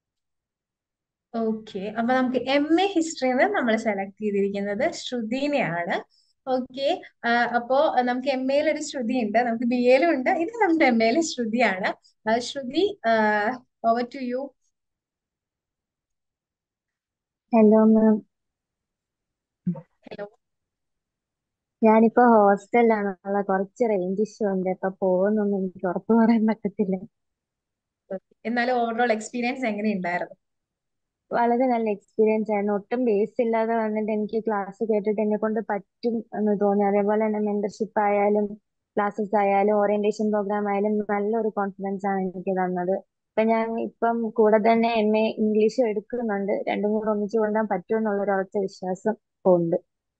ഓക്കെ അപ്പൊ നമുക്ക് എം എ ഹിസ്റ്ററിന്ന് നമ്മൾ സെലക്ട് ചെയ്തിരിക്കുന്നത് ശ്രുതിനെയാണ് ഓക്കെ അപ്പോ നമുക്ക് എം എയിൽ ഒരു ശ്രുതി ഉണ്ട് നമുക്ക് ബി എയിലും ഉണ്ട് ഇത് നമ്മുടെ എം എയിൽ ശ്രുതിയാണ് Shruti over to you hello ma'am hello ഞാനിപ്പോ ഹോസ്റ്റലിലാണുള്ള കുറച്ച് റേഞ്ച് ഇഷ്യൂ ഉണ്ട് ഇപ്പൊ പോകുന്നൊന്നും എനിക്ക് ഉറപ്പ് പറയാൻ പറ്റത്തില്ല എന്നാലും ഓവറോൾ എക്സ്പീരിയൻസ് എങ്ങനെ ഉണ്ടായിരുന്നു വളരെ നല്ല എക്സ്പീരിയൻസ് ആയിരുന്നു ഒട്ടും ബേസ് ഇല്ലാതെ വന്നിട്ട് എനിക്ക് ക്ലാസ് കേട്ടിട്ട് എന്നെ കൊണ്ട് പറ്റും എന്ന് തോന്നി അതേപോലെ തന്നെ മെന്റർഷിപ്പ് ആയാലും ക്ലാസ്സസ് ആയാലും ഓറിയന്റേഷൻ പ്രോഗ്രാം ആയാലും നല്ലൊരു കോൺഫിഡൻസ് ആണ് എനിക്ക് തന്നത് ഇപ്പൊ ഞാൻ ഇപ്പം കൂടെ തന്നെ എം എ ഇംഗ്ലീഷ് എടുക്കുന്നുണ്ട് രണ്ടും കൂടെ ഒന്നിച്ചു കൊണ്ടുപോകാൻ പറ്റുമെന്നുള്ള ഒരു ഉറച്ച വിശ്വാസം ഉണ്ട്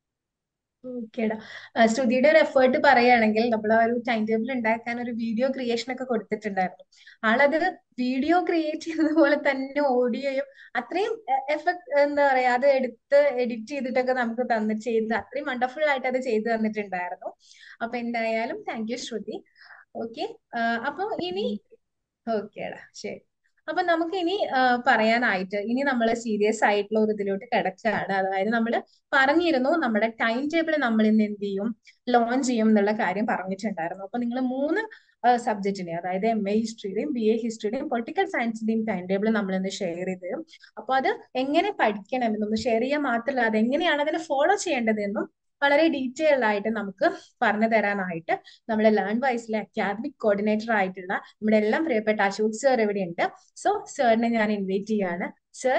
ഓക്കേടാ ശ്രുതിയുടെ ഒരു എഫേർട്ട് പറയുകയാണെങ്കിൽ നമ്മൾ ഒരു ടൈം ടേബിൾ ഉണ്ടാക്കാൻ ഒരു വീഡിയോ ക്രിയേഷൻ ഒക്കെ കൊടുത്തിട്ടുണ്ടായിരുന്നു ആളത് വീഡിയോ ക്രിയേറ്റ് ചെയ്യുന്നത് പോലെ തന്നെ ഓഡിയോയും അത്രയും എഫക്ട് എന്താ പറയാ അത് എടുത്ത് എഡിറ്റ് ചെയ്തിട്ടൊക്കെ നമുക്ക് തന്ന് ചെയ്ത് അത്രയും വണ്ടർഫുൾ ആയിട്ട് അത് ചെയ്തു തന്നിട്ടുണ്ടായിരുന്നു അപ്പൊ എന്തായാലും താങ്ക് യു ശ്രുതി ഓക്കെ അപ്പൊ ഇനി ഓക്കേടാ ശരി അപ്പൊ നമുക്ക് ഇനി പറയാനായിട്ട് ഇനി നമ്മൾ സീരിയസ് ആയിട്ടുള്ള ഒരു ഇതിലോട്ട് കിടക്കുകയാണ് അതായത് നമ്മൾ പറഞ്ഞിരുന്നു നമ്മുടെ ടൈം ടേബിൾ നമ്മൾ ഇന്ന് എന്ത് ചെയ്യും ലോഞ്ച് ചെയ്യും എന്നുള്ള കാര്യം പറഞ്ഞിട്ടുണ്ടായിരുന്നു അപ്പൊ നിങ്ങൾ മൂന്ന് സബ്ജക്റ്റിനെ അതായത് എം എ ഹിസ്റ്ററിയുടെയും ബി എ ഹിസ്റ്ററിയുടെയും പൊളിറ്റിക്കൽ സയൻസിന്റെയും ടൈം ടേബിൾ നമ്മൾ ഇന്ന് ഷെയർ ചെയ്ത് തരും അപ്പൊ അത് എങ്ങനെ പഠിക്കണം എന്നൊന്ന് ഷെയർ ചെയ്യാൻ മാത്രമല്ല അത് എങ്ങനെയാണ് അതിനെ ഫോളോ ചെയ്യേണ്ടതെന്നും വളരെ ഡീറ്റെയിൽ ആയിട്ട് നമുക്ക് പറഞ്ഞു തരാനായിട്ട് നമ്മുടെ ലേൺ വൈസിലെ അക്കാദമിക് കോർഡിനേറ്റർ ആയിട്ടുള്ള നമ്മുടെ എല്ലാം പ്രിയപ്പെട്ട അശോക് സർ ഇവിടെ ഉണ്ട് സോ സാറിനെ ഞാൻ ഇൻവൈറ്റ് ചെയ്യാണ് sir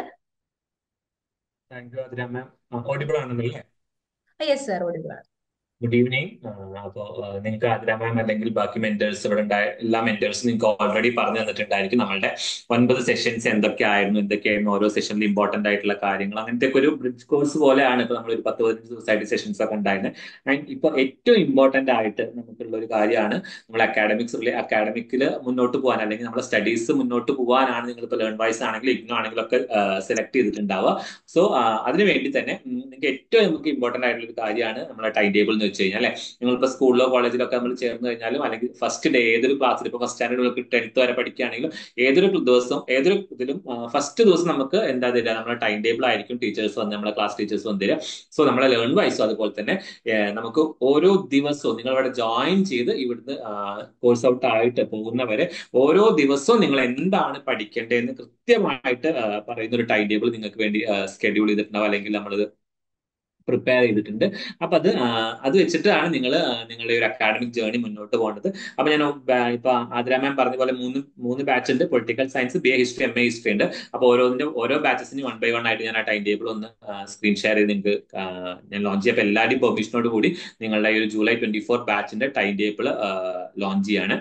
thank you Athira ma'am audible ആണെന്നല്ലേ യെസ് സർ ഓടികളാണ് ഗുഡ് ഈവനിങ് അപ്പോൾ നിങ്ങൾക്ക് ആതിര മാം അല്ലെങ്കിൽ ബാക്കി മെന്റേഴ്സ് ഇവിടെ ഉണ്ടായ എല്ലാ മെന്റേഴ്സും നിങ്ങൾക്ക് ഓൾറെഡി പറഞ്ഞു തന്നിട്ടുണ്ടായിരിക്കും നമ്മളുടെ ഒൻപത് സെഷൻസ് എന്തൊക്കെയായിരുന്നു എന്തൊക്കെയായിരുന്നു ഓരോ സെഷനിൽ ഇമ്പോർട്ടന്റ് ആയിട്ടുള്ള കാര്യങ്ങൾ അങ്ങനത്തെ ഒക്കെ ഒരു ബ്രിഡ്ജ് കോഴ്സ് പോലെയാണ് ഇപ്പൊ നമ്മൾ ഒരു പത്ത് പതിനഞ്ച് ദിവസമായിട്ട് സെഷൻസ് ഒക്കെ ഉണ്ടായിരുന്നത് ആൻഡ് ഇപ്പൊ ഏറ്റവും ഇമ്പോർട്ടന്റ് ആയിട്ട് നമുക്കുള്ള ഒരു കാര്യമാണ് നമ്മൾ അക്കാഡമിക്സ് അക്കാഡമിക്കിൽ മുന്നോട്ട് പോകാൻ അല്ലെങ്കിൽ നമ്മുടെ സ്റ്റഡീസ് മുന്നോട്ട് പോകാനാണ് നിങ്ങൾ ഇപ്പോൾ ലേൺ വൈസ് ആണെങ്കിലും ഇഗ്നോ ആണെങ്കിലും ഒക്കെ സെലക്ട് ചെയ്തിട്ടുണ്ടാവുക സോ അതിനു വേണ്ടി തന്നെ നിങ്ങൾക്ക് ഏറ്റവും നമുക്ക് ഇമ്പോർട്ടന്റ് ആയിട്ടുള്ള ഒരു കാര്യമാണ് നമ്മുടെ ടൈം ടേബിൾ എന്ന് വെച്ച് കഴിഞ്ഞാൽ അല്ലെ നിങ്ങളിപ്പോ സ്കൂളിലോ കോളേജിലോ ഒക്കെ നമ്മൾ ചേർന്ന് കഴിഞ്ഞാലും അല്ലെങ്കിൽ ഫസ്റ്റ് ഡേ ഏതൊരു ക്ലാസ്സിൽ ഇപ്പൊ ഫസ്റ്റ് സ്റ്റാൻഡേർഡ് ടെൻത്ത് വരെ പഠിക്കുകയാണെങ്കിലും ഏതൊരു ദിവസം ഏതൊരു ഇതിലും ഫസ്റ്റ് ദിവസം നമുക്ക് എന്താ തരിക നമ്മുടെ ടൈം ടേബിൾ ആയിരിക്കും ടീച്ചേഴ്സ് വന്ന് നമ്മുടെ ക്ലാസ് ടീച്ചേഴ്സ് വന്ന് തരിക സോ നമ്മളെ ലേൺ വൈസും അതുപോലെ തന്നെ നമുക്ക് ഓരോ ദിവസവും നിങ്ങൾ ഇവിടെ ജോയിൻ ചെയ്ത് ഇവിടുന്ന് കോഴ്സ് ഔട്ട് ആയിട്ട് പോകുന്നവരെ ഓരോ ദിവസവും നിങ്ങൾ എന്താണ് പഠിക്കേണ്ടതെന്ന് കൃത്യമായിട്ട് പറയുന്ന ഒരു ടൈം ടേബിൾ നിങ്ങൾക്ക് വേണ്ടി സ്കെഡ്യൂൾ ചെയ്തിട്ടുണ്ടാവും അല്ലെങ്കിൽ നമ്മളത് പ്രിപ്പയർ ചെയ്തിട്ടുണ്ട് അപ്പൊ അത് അത് വെച്ചിട്ടാണ് നിങ്ങൾ നിങ്ങളുടെ ഒരു അക്കാഡമിക് ജേർണി മുന്നോട്ട് പോകേണ്ടത് അപ്പൊ ഞാൻ ഇപ്പൊ ആതിര മാം പറഞ്ഞ പോലെ മൂന്ന് മൂന്ന് ബാച്ച് ഉണ്ട് political science B A history M A history ഉണ്ട് അപ്പൊ ഓരോന്നിന്റെ ഓരോ ബാച്ചസിന് വൺ ബൈ വൺ ആയിട്ട് ഞാൻ ആ ടൈം ടേബിൾ ഒന്ന് സ്ക്രീൻ ഷെയർ ചെയ്ത് നിങ്ങൾക്ക് ഞാൻ ലോഞ്ച് ചെയ്യപ്പോൾ എല്ലാവരുടെയും പെർമിഷനോട് കൂടി നിങ്ങളുടെ ഈ ഒരു ജൂലൈ ട്വന്റി ഫോർ ബാച്ചിന്റെ ടൈം ടേബിൾ ലോഞ്ച് ചെയ്യാണ്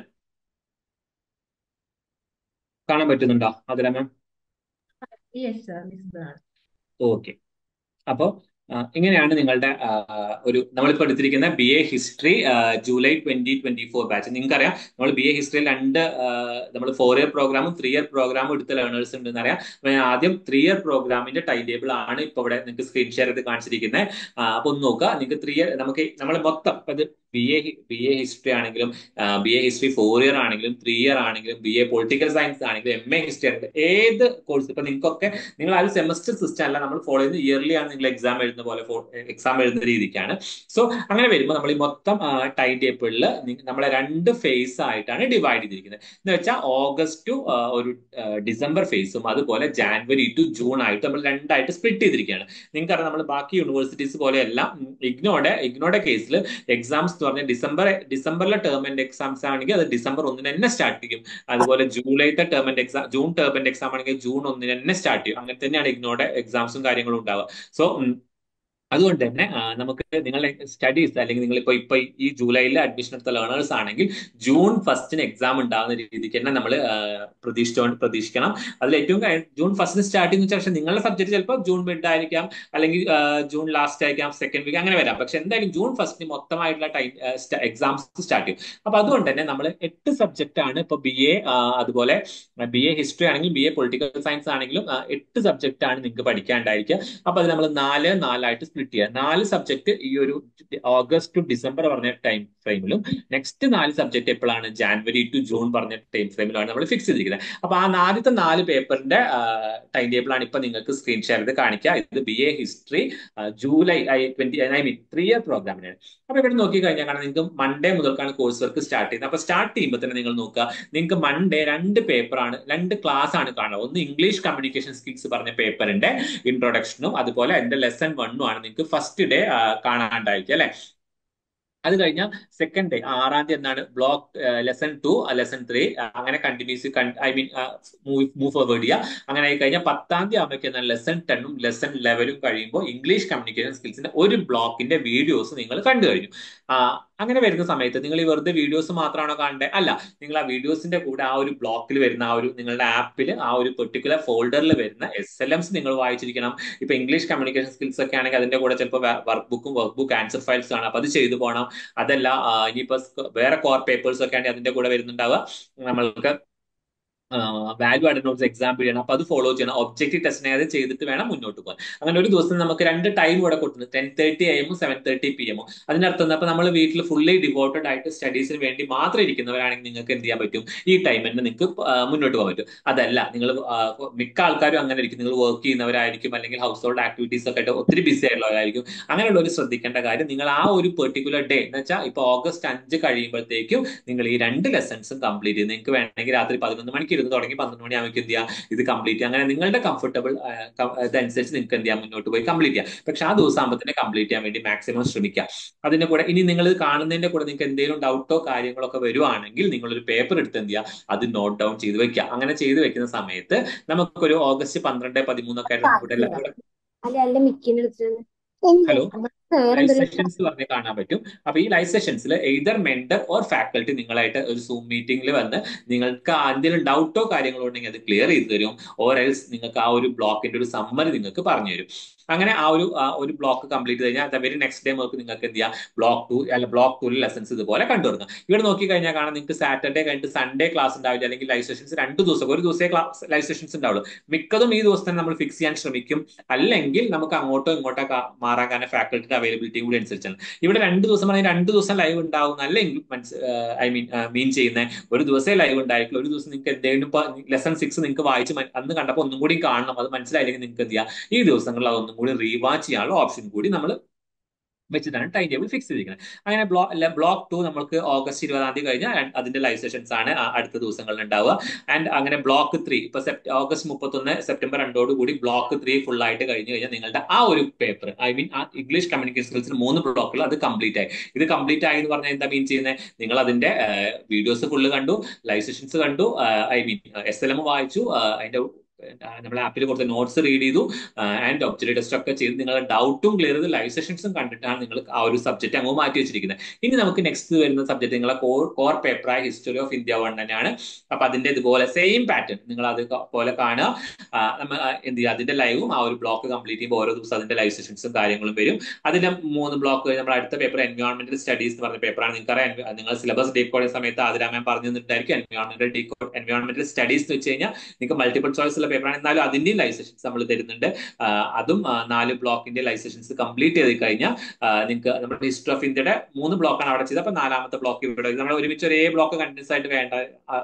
കാണാൻ പറ്റുന്നുണ്ടോ Athira ma'am yes sir okay അപ്പോ ഇങ്ങനെയാണ് നിങ്ങളുടെ ഒരു നമ്മളിപ്പോൾ എടുത്തിരിക്കുന്ന B A history July twenty twenty four batch നിങ്ങൾക്കറിയാം നമ്മൾ ബി എ ഹിസ്റ്ററിയിൽ രണ്ട് നമ്മൾ ഫോർ ഇയർ പ്രോഗ്രാമും ത്രീ ഇയർ പ്രോഗ്രാമും എടുത്ത ലേണേഴ്സ് ഉണ്ടെന്ന് അറിയാം അപ്പൊ ഞാൻ ആദ്യം ത്രീ ഇയർ പ്രോഗ്രാമിന്റെ ടൈം ടേബിൾ ആണ് ഇപ്പൊ ഇവിടെ നിങ്ങൾക്ക് സ്ക്രീൻ ഷെയർ ചെയ്ത് കാണിച്ചിരിക്കുന്നത് അപ്പൊ ഒന്ന് നോക്കുക നിങ്ങൾക്ക് ത്രീ ഇയർ നമുക്ക് നമ്മൾ മൊത്തം ഇത് B A B A history ആണെങ്കിലും B A history four year ആണെങ്കിലും ത്രീ ഇയർ ആണെങ്കിലും ബി എ പൊളിറ്റിക്കൽ സയൻസ് ആണെങ്കിലും എം എ ഹിസ്റ്ററി ആണെങ്കിലും ഏത് കോഴ്സ് ഇപ്പൊ നിങ്ങൾക്കൊക്കെ നിങ്ങൾ ആ ഒരു സെമസ്റ്റർ സിസ്റ്റം അല്ല നമ്മൾ ഫോളോ ചെയ്യുന്നത് ഇയർലി ആണ് നിങ്ങൾ എക്സാം എഴുതുന്ന പോലെ എക്സാം എഴുതുന്ന രീതിക്കാണ് സോ അങ്ങനെ വരുമ്പോൾ നമ്മൾ ഈ മൊത്തം ടൈം ടേബിളിൽ നമ്മളെ രണ്ട് ഫേസ് ആയിട്ടാണ് ഡിവൈഡ് ചെയ്തിരിക്കുന്നത് എന്ന് വെച്ചാൽ ഓഗസ്റ്റ് ടു ഒരു ഡിസംബർ ഫേസും അതുപോലെ ജാനുവരി ടു ജൂൺ ആയിട്ട് നമ്മൾ രണ്ടായിട്ട് സ്പ്ലിറ്റ് ചെയ്തിരിക്കുകയാണ് നിങ്ങൾക്കറിയാം നമ്മൾ ബാക്കി യൂണിവേഴ്സിറ്റീസ് പോലെയല്ല ഇഗ്നോയുടെ ഇഗ്നോയുടെ കേസിൽ എക്സാംസ് എന്ന് പറഞ്ഞാൽ ഡിസംബർ ഡിസംബറിലെ ടേം ആൻഡ് എക്സാംസ് ആണെങ്കിൽ അത് ഡിസംബർ ഒന്നിന് തന്നെ സ്റ്റാർട്ട് ചെയ്യും അതുപോലെ ജൂലൈത്തെ term and exam June term and exam ആണെങ്കിൽ ജൂൺ ഒന്നിന് തന്നെ സ്റ്റാർട്ട് ചെയ്യും അങ്ങനെ തന്നെയാണ് ഇഗ്നോയുടെ എക്സാംസും കാര്യങ്ങളും ഉണ്ടാവുക സോ അതുകൊണ്ട് തന്നെ നമുക്ക് നിങ്ങളുടെ സ്റ്റഡീസ് അല്ലെങ്കിൽ നിങ്ങൾ ഇപ്പൊ ഇപ്പൊ ഈ ജൂലൈയിൽ അഡ്മിഷൻ എടുത്ത ലേണേഴ്സ് ആണെങ്കിൽ ജൂൺ ഫസ്റ്റിന് എക്സാം ഉണ്ടാകുന്ന രീതിക്ക് തന്നെ നമ്മൾ പ്രതീക്ഷിച്ചോ പ്രതീക്ഷിക്കണം അതിൽ ഏറ്റവും ജൂൺ ഫസ്റ്റിന് സ്റ്റാർട്ട് ചെയ്യുന്ന പക്ഷേ നിങ്ങളുടെ സബ്ജക്ട് ചിലപ്പോൾ ജൂൺ മിഡ് ആയിരിക്കാം അല്ലെങ്കിൽ ജൂൺ ലാസ്റ്റ് ആയിരിക്കാം സെക്കൻഡ് വീക്ക് അങ്ങനെ വരാം പക്ഷെ എന്തായാലും ജൂൺ ഫസ്റ്റിന് മൊത്തമായിട്ടുള്ള ടൈം എക്സാംസ് സ്റ്റാർട്ട് ചെയ്യും അപ്പൊ അതുകൊണ്ട് തന്നെ നമ്മൾ എട്ട് സബ്ജക്റ്റ് ആണ് ഇപ്പൊ ബി എ അതുപോലെ ബി എ ഹിസ്റ്ററി ആണെങ്കിലും ബി എ പൊളിറ്റിക്കൽ സയൻസ് ആണെങ്കിലും എട്ട് സബ്ജക്റ്റ് ആണ് നിങ്ങൾക്ക് പഠിക്കാണ്ടായിരിക്കുക അപ്പൊ അത് നമ്മൾ നാല് നാലായിട്ട് സ്പ്ലിറ്റ് സ്പ്ലിറ്റ് ചെയ്യുക നാല് സബ്ജക്ട് ഈ ഒരു ഓഗസ്റ്റ് ടു ഡിസംബർ പറഞ്ഞ ടൈം ഫ്രെയിമിലും നെക്സ്റ്റ് നാല് സബ്ജക്ട് എപ്പോഴാണ് ജാനുവരി ടു ജൂൺ പറഞ്ഞ ടൈം ഫ്രെയിമിലാണ് നമ്മൾ ഫിക്സ് ചെയ്തിരിക്കുന്നത് അപ്പൊ ആ ആദ്യത്തെ നാല് പേപ്പറിന്റെ ടൈം ടേബിൾ ആണ് ഇപ്പൊ നിങ്ങൾക്ക് സ്ക്രീൻ ഷെയർ ചെയ്ത് കാണിക്കുക ഇത് B A history July twenty I mean three year പ്രോഗ്രാമിനാണ് അപ്പൊ ഇവിടെ നോക്കി കഴിഞ്ഞാൽ കാരണം നിങ്ങൾക്ക് മൺഡേ മുതൽക്കാണ് കോഴ്സ് വർക്ക് സ്റ്റാർട്ട് ചെയ്യുന്നത് അപ്പൊ സ്റ്റാർട്ട് ചെയ്യുമ്പോൾ തന്നെ നിങ്ങൾ നോക്കുക നിങ്ങൾക്ക് മൺഡേ രണ്ട് പേപ്പറാണ് രണ്ട് ക്ലാസ് ആണ് കാണുക ഒന്ന് ഇംഗ്ലീഷ് കമ്മ്യൂണിക്കേഷൻ സ്കിൽസ് പറഞ്ഞ പേപ്പറിന്റെ ഇൻട്രൊഡക്ഷനും അതുപോലെ എന്റെ ലെസൺ വണ്ണും ആണ് നിങ്ങൾക്ക് ഫസ്റ്റ് ഡേ കാണാണ്ടായിരിക്കും അല്ലെ അത് കഴിഞ്ഞാൽ സെക്കൻഡ് ഡേ ആറാം തീയതി എന്നാണ് block lesson two lesson three അങ്ങനെ continues I mean move forward ചെയ്യുക അങ്ങനെ ആയി കഴിഞ്ഞാൽ പത്താം തീയതി ആകുമ്പോഴേക്കും ലെസൺ ടെണ്ണും ലെസൺ ലെവലും കഴിയുമ്പോൾ ഇംഗ്ലീഷ് കമ്മ്യൂണിക്കേഷൻ സ്കിൽസിന്റെ ഒരു ബ്ലോക്കിന്റെ വീഡിയോസ് നിങ്ങൾ കണ്ടു കഴിഞ്ഞു അങ്ങനെ വരുന്ന സമയത്ത് നിങ്ങൾ ഈ വെറുതെ വീഡിയോസ് മാത്രമാണോ കാണേണ്ടത് അല്ല നിങ്ങൾ ആ വീഡിയോസിന്റെ കൂടെ ആ ഒരു ബ്ലോക്കിൽ വരുന്ന ആ ഒരു നിങ്ങളുടെ ആപ്പിൽ ആ ഒരു പെർട്ടിക്കുലർ ഫോൾഡറിൽ വരുന്ന എസ് എൽ എംസ് നിങ്ങൾ വായിച്ചിരിക്കണം ഇപ്പൊ ഇംഗ്ലീഷ് കമ്മ്യൂണിക്കേഷൻ സ്കിൽസ് ഒക്കെ ആണെങ്കിൽ അതിന്റെ കൂടെ ചിലപ്പോൾ വർക്ക് ബുക്കും വർക്ക് ബുക്ക് ആൻസർ ഫയൽസ് ആണ് അപ്പൊ അത് ചെയ്തു പോകണം അതല്ല ഇനിയിപ്പോ വേറെ കോർ പേപ്പേഴ്സ് ഒക്കെ ആണെങ്കിൽ അതിന്റെ കൂടെ വരുന്നുണ്ടാവുക നമ്മൾക്ക് വാല്യൂ ആഡഡ് നോട്ട്സ് എക്സാം ചെയ്യണം അപ്പൊ അത് ഫോളോ ചെയ്യണം ഒബ്ജക്റ്റീവ് ടെസ്റ്റിനെ അത് ചെയ്തിട്ട് വേണം മുന്നോട്ട് പോകാൻ അങ്ങനെ ഒരു ദിവസം നമുക്ക് രണ്ട് ടൈം ഇവിടെ കൊടുക്കുന്നത് ടെൻ തേർട്ടി എ എമ്മും സെവൻ തേർട്ടി പി എമ്മും അതിനർത്ഥം അപ്പൊ നമ്മൾ വീട്ടിൽ ഫുള്ളി ഡിവോട്ടഡ് ആയിട്ട് സ്റ്റഡീസിന് വേണ്ടി മാത്രം ഇരിക്കുന്നവരാണെങ്കിൽ നിങ്ങൾക്ക് എന്ത് ചെയ്യാൻ പറ്റും ഈ ടൈമിന് നിങ്ങൾക്ക് മുന്നോട്ട് പോകാൻ പറ്റും അതല്ല നിങ്ങൾ മിക്ക ആൾക്കാരും അങ്ങനെ ഇരിക്കും നിങ്ങൾ വർക്ക് ചെയ്യുന്നവരായിരിക്കും അല്ലെങ്കിൽ ഹൗസ് ഹോൾഡ് ആക്ടിവിറ്റീസ് ഒക്കെ ആയിട്ട് ഒത്തിരി ബിസി ആയിട്ടുള്ളവരായിരിക്കും അങ്ങനെയുള്ളവർ ശ്രദ്ധിക്കേണ്ട കാര്യം നിങ്ങൾ ആ ഒരു പെർട്ടിക്കുലർ ഡേ എന്ന് വെച്ചാൽ ഇപ്പൊ ഓഗസ്റ്റ് അഞ്ച് കഴിയുമ്പോഴത്തേക്കും നിങ്ങൾ ഈ രണ്ട് ലെസൺസും കംപ്ലീറ്റ് ചെയ്ത് നിങ്ങൾക്ക് വേണമെങ്കിൽ രാത്രി പതിനൊന്ന് മണിക്ക് ഇരുന്ന് തുടങ്ങി പന്ത്രണ്ട് മണിയാകുമ്പോൾ എന്ത് ചെയ്യാം ഇത് കംപ്ലീറ്റ് ചെയ്യാം അങ്ങനെ നിങ്ങളുടെ കംഫർട്ടബിൾ ഇതനുസരിച്ച് നിങ്ങൾക്ക് എന്ത് ചെയ്യാം മുന്നോട്ട് പോയി കംപ്ലീറ്റ് ചെയ്യാം പക്ഷെ ആ ദിവസം ആകുമ്പോൾ തന്നെ കംപ്ലീറ്റ് ചെയ്യാൻ വേണ്ടി മാക്സിമം ശ്രമിക്കുക അതിന്റെ കൂടെ ഇനി നിങ്ങൾ കാണുന്നതിന്റെ കൂടെ നിങ്ങൾക്ക് എന്തെങ്കിലും ഡൗട്ടോ കാര്യങ്ങളോ ഒക്കെ വരുവാണെങ്കിൽ നിങ്ങൾ ഒരു പേപ്പർ എടുത്ത് എന്ത് ചെയ്യുക അത് നോട്ട് ഡൗൺ ചെയ്ത് വെക്കുക അങ്ങനെ ചെയ്ത് വെക്കുന്ന സമയത്ത് നമുക്കൊരു ഓഗസ്റ്റ് പന്ത്രണ്ട് പതിമൂന്നൊക്കെ ആയിട്ട് നമുക്ക് എല്ലാം കൂടെ ഹലോ ലൈവ് സെഷൻസ് പറഞ്ഞ് കാണാൻ പറ്റും അപ്പൊ ഈ ലൈവ് സെഷൻസിൽ എയ്തർ മെന്റർ ഓർ ഫാക്കൽറ്റി നിങ്ങളായിട്ട് ഒരു സൂം മീറ്റിംഗിൽ വന്ന് നിങ്ങൾക്ക് എന്തെങ്കിലും ഡൗട്ടോ കാര്യങ്ങളോ ഉണ്ടെങ്കിൽ അത് ക്ലിയർ ചെയ്ത് തരും ഓർ എൽസ് നിങ്ങൾക്ക് ആ ഒരു ബ്ലോക്കിന്റെ ഒരു സമ്മറി നിങ്ങൾക്ക് പറഞ്ഞു തരും അങ്ങനെ ആ ഒരു ഒരു ബ്ലോക്ക് കംപ്ലീറ്റ് കഴിഞ്ഞാൽ ദ വെരി നെക്സ്റ്റ് ഡേ നമുക്ക് നിങ്ങൾക്ക് എന്ത് ചെയ്യാം ബ്ലോക്ക് ടു അല്ല ബ്ലോക്ക് ടു ലെസൺസ് ഇതുപോലെ കണ്ടുവരുന്നത് ഇവിടെ നോക്കി കഴിഞ്ഞാൽ കാണാം നിങ്ങൾക്ക് സാറ്റർഡേ കഴിഞ്ഞിട്ട് സൺഡേ ക്ലാസ് ഉണ്ടാവില്ല അല്ലെങ്കിൽ ലൈവ് സെഷൻസ് രണ്ട് ദിവസം ഒരു ദിവസമേ ക്ലാസ് ലൈവ് സെഷൻസ് ഉണ്ടാവുള്ളൂ മിക്കതും ഈ ദിവസം തന്നെ നമ്മൾ ഫിക്സ് ചെയ്യാൻ ശ്രമിക്കും അല്ലെങ്കിൽ നമുക്ക് അങ്ങോട്ടോ ഇങ്ങോട്ടോ മാറാൻ കാരണം ഫാക്കൽറ്റിയുടെ അവൈലബിലിറ്റിയും കൂടി അനുസരിച്ചാണ് ഇവിടെ രണ്ട് ദിവസം പറഞ്ഞാൽ രണ്ട് ദിവസം ലൈവ് ഉണ്ടാവും നല്ല ഐ മീൻ മീൻ ചെയ്യുന്ന ഒരു ദിവസമേ ലൈവ് ഉണ്ടായിരിക്കും ഒരു ദിവസം നിങ്ങൾക്ക് എന്തെങ്കിലും ഇപ്പൊ ലെസൺ സിക്സ് നിങ്ങൾക്ക് വായിച്ച് അന്ന് കണ്ടപ്പോൾ ഒന്നും കൂടി കാണണം അത് മനസ്സിലായില്ലെങ്കിൽ നിങ്ങൾക്ക് എന്ത് ചെയ്യാം ഈ ദിവസങ്ങളിൽ അതൊന്നും കൂടി റീവാച്ച് ചെയ്യാനുള്ള ഓപ്ഷൻ കൂടി നമ്മൾ വെച്ചിട്ടാണ് ടൈം ടേബിൾ ഫിക്സ് ചെയ്തിരിക്കുന്നത് അങ്ങനെ ബ്ലോക്ക് ബ്ലോക്ക് ടു നമുക്ക് ഓഗസ്റ്റ് ഇരുപതാം തീയതി കഴിഞ്ഞാൽ അതിന്റെ ലൈവ് സെഷൻസ് ആണ് അടുത്ത ദിവസങ്ങളിൽ ഉണ്ടാവുക ആൻഡ് അങ്ങനെ ബ്ലോക്ക് ത്രീ ഇപ്പൊ ഓഗസ്റ്റ് മുപ്പത്തൊന്ന് സെപ്റ്റംബർ രണ്ടോട് കൂടി ബ്ലോക്ക് ത്രീ ഫുൾ ആയിട്ട് കഴിഞ്ഞ് കഴിഞ്ഞാൽ നിങ്ങളുടെ ആ ഒരു പേപ്പർ ഐ മീൻ ആ ഇംഗ്ലീഷ് കമ്മ്യൂണിക്കേഷൻ സ്കിൽസിന് മൂന്ന് ബ്ലോക്കുകൾ അത് കംപ്ലീറ്റ് ആയി ഇത് കംപ്ലീറ്റ് ആയി എന്ന് പറഞ്ഞാൽ എന്താ മീൻ ചെയ്യുന്നത് നിങ്ങൾ അതിന്റെ വീഡിയോസ് ഫുള്ള് കണ്ടു ലൈവ് സെഷൻസ് കണ്ടു I mean S L M വായിച്ചു അതിന്റെ നമ്മൾ ആപ്പിൽ കൊടുത്ത നോട്ട്സ് റീഡ് ചെയ്തു ആൻഡ് ഒബ്ജക്റ്റീവ് ടെസ്റ്റ് ഒക്കെ ചെയ്ത് നിങ്ങളുടെ ഡൗട്ടും ക്ലിയർ ചെയ്ത് ലൈവ് സെഷൻസും കണ്ടിട്ടാണ് നിങ്ങൾ ആ ഒരു സബ്ജക്ട് അങ്ങ് മാറ്റി വെച്ചിരിക്കുന്നത് ഇനി നമുക്ക് നെക്സ്റ്റ് വരുന്ന സബ്ജക്ട് നിങ്ങളെ കോർ കോർ പേപ്പറായ ഹിസ്റ്ററി ഓഫ് ഇന്ത്യ വൺ തന്നെയാണ് അപ്പൊ അതിന്റെ ഇതുപോലെ സെയിം പാറ്റേൺ നിങ്ങൾ അത് പോലെ കാണുക നമ്മൾ എന്ത് ചെയ്യുക അതിന്റെ ലൈവും ആ ഒരു ബ്ലോക്ക് കംപ്ലീറ്റ് ചെയ്യുമ്പോൾ ഓരോ ദിവസം അതിന്റെ ലൈവ് സെഷൻസും കാര്യങ്ങളും വരും അതിന്റെ മൂന്ന് ബ്ലോക്ക് നമ്മൾ അടുത്ത പേപ്പർ എൻവയോൺമെന്റൽ സ്റ്റഡീസ് എന്ന് പറഞ്ഞ പേപ്പറാണ് നിങ്ങൾക്കറിയാം നിങ്ങൾ സിലബസ് ഡീകോഡ് ചെയ്യുന്ന സമയത്ത് ആതിരാമൻ പറഞ്ഞു തന്നിട്ടായിരിക്കും എൻവയോൺമെന്റൽ ഡീകോഡ് എൻവയോൺമെന്റൽ സ്റ്റഡീസ് എന്ന് വെച്ച് കഴിഞ്ഞാൽ നിങ്ങൾക്ക് മൾട്ടിപ്പിൾ ചോയ്സ് ഉള്ള പേപ്പറാണ് എന്നാലും അതിന്റെയും ലൈവ് സെഷൻസ് നമ്മൾ തരുന്നുണ്ട് അതും നാല് ബ്ലോക്കിന്റെ ലൈവ് സെഷൻസ് കംപ്ലീറ്റ് ചെയ്ത് കഴിഞ്ഞാൽ നിങ്ങൾക്ക് നമ്മുടെ ഹിസ്റ്ററി ഓഫ് ഇന്ത്യയുടെ മൂന്ന് ബ്ലോക്കാണ് അവിടെ ചെയ്തത് അപ്പൊ നാലാമത്തെ ബ്ലോക്ക് ഇവിടെ നമ്മൾ ഒരുമിച്ച് ഒരേ ബ്ലോക്ക് കണ്ടിന്യൂസ് ആയിട്ട് വേണ്ട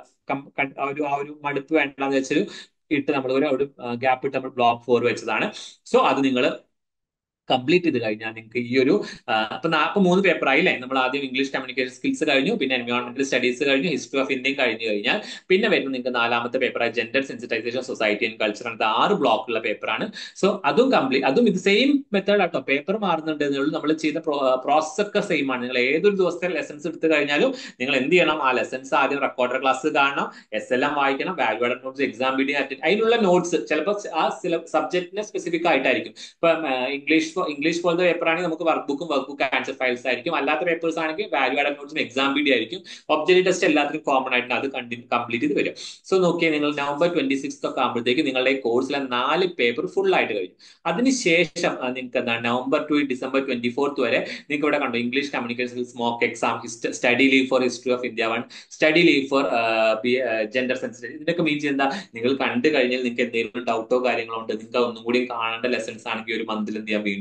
ഒരു ആ ഒരു മടുപ്പ് വേണ്ടെന്ന് വെച്ചൊരു ഇട്ട് നമ്മൾ ഒരു ഗ്യാപ്പ് ഇട്ട് നമ്മൾ ബ്ലോക്ക് ഫോർ വെച്ചതാണ് സോ അത് നിങ്ങൾ കംപ്ലീറ്റ് ചെയ്ത് കഴിഞ്ഞാൽ നിങ്ങൾക്ക് ഈ ഒരു അപ്പൊ അപ്പൊ മൂന്ന് പേപ്പർ ആയില്ലേ നമ്മൾ ആദ്യം ഇംഗ്ലീഷ് കമ്മ്യൂണിക്കേഷൻ സ്കിൽസ് കഴിഞ്ഞു പിന്നെ എൻവയോൺമെന്റൽ സ്റ്റഡീസ് കഴിഞ്ഞു ഹിസ്റ്ററി ഓഫ് ഇന്ത്യയും കഴിഞ്ഞു കഴിഞ്ഞാൽ പിന്നെ വരുന്ന നിങ്ങൾക്ക് നാലാമത്തെ പേപ്പറായ gender sensitisation society and culture എന്നത് ആറ് ബ്ലോക്കുള്ള പേപ്പറാണ് സോ അതും കംപ്ലീറ്റ് അതും ഇത് സെയിം മെത്തേഡ് ആട്ടോ പേപ്പർ മാറുന്നുണ്ട് എന്നുള്ളൂ നമ്മൾ ചെയ്ത പ്രോസസ് ഒക്കെ സെയിം ആണ് നിങ്ങൾ ഏതൊരു ദിവസത്തെ ലെസൺസ് എടുത്തു കഴിഞ്ഞാലും നിങ്ങൾ എന്ത് ചെയ്യണം ആ ലെസൺസ് ആദ്യം റെക്കോർഡർ ക്ലാസ് കാണണം എസ് എൽ എം വായിക്കണം value added notes exam video attend അതിനുള്ള നോട്ട്സ് ചിലപ്പോൾ ആ സബ്ജക്റ്റിനെ സ്പെസിഫിക് ആയിട്ടായിരിക്കും ഇപ്പൊ ഇംഗ്ലീഷ് ഇംഗ്ലീഷ് പോലത്തെ പേപ്പർ ആണെങ്കിൽ നമുക്ക് വർക്ക് ബുക്കും വർക്ക് ബുക്ക് ആൻസർ ഫയൽസ് ആയിരിക്കും അല്ലാത്ത പേപ്പേഴ്സ് ആണെങ്കിൽ വാല്യൂ ആഡഡ് നോട്ട്സും എക്സാം വീഡിയോ ആയിരിക്കും ഒബ്ജക്റ്റീവ് ടെസ്റ്റ് എല്ലാത്തിനും കോമൺ ആയിട്ട് അത് കംപ്ലീറ്റ് ചെയ്ത് വരും സോ നോക്കിയാൽ നിങ്ങൾ നവംബർ ട്വന്റി സിക്സ് ഒക്കെ ആകുമ്പോഴത്തേക്ക് നിങ്ങളുടെ കോഴ്സിലെ നാല് പേപ്പർ ഫുൾ ആയിട്ട് കഴിഞ്ഞു അതിനുശേഷം നിങ്ങൾക്ക് എന്താണ് November to December twenty fourth വരെ നിങ്ങൾക്ക് ഇവിടെ കണ്ടു English communication mock exam study leave for history of India one study leave for gender sensitive ഇതിനൊക്കെ മീൻ ചെയ്യുന്ന നിങ്ങൾ കണ്ടു കഴിഞ്ഞാൽ നിങ്ങൾക്ക് എന്തെങ്കിലും ഡൗട്ടോ കാര്യങ്ങളോ ഉണ്ട് നിങ്ങൾക്ക് ഒന്നും കൂടി കാണേണ്ട ലെസൺസ് ആണെങ്കിൽ ഒരു മന്തിൽ എന്ത് ചെയ്യാം വീണ്ടും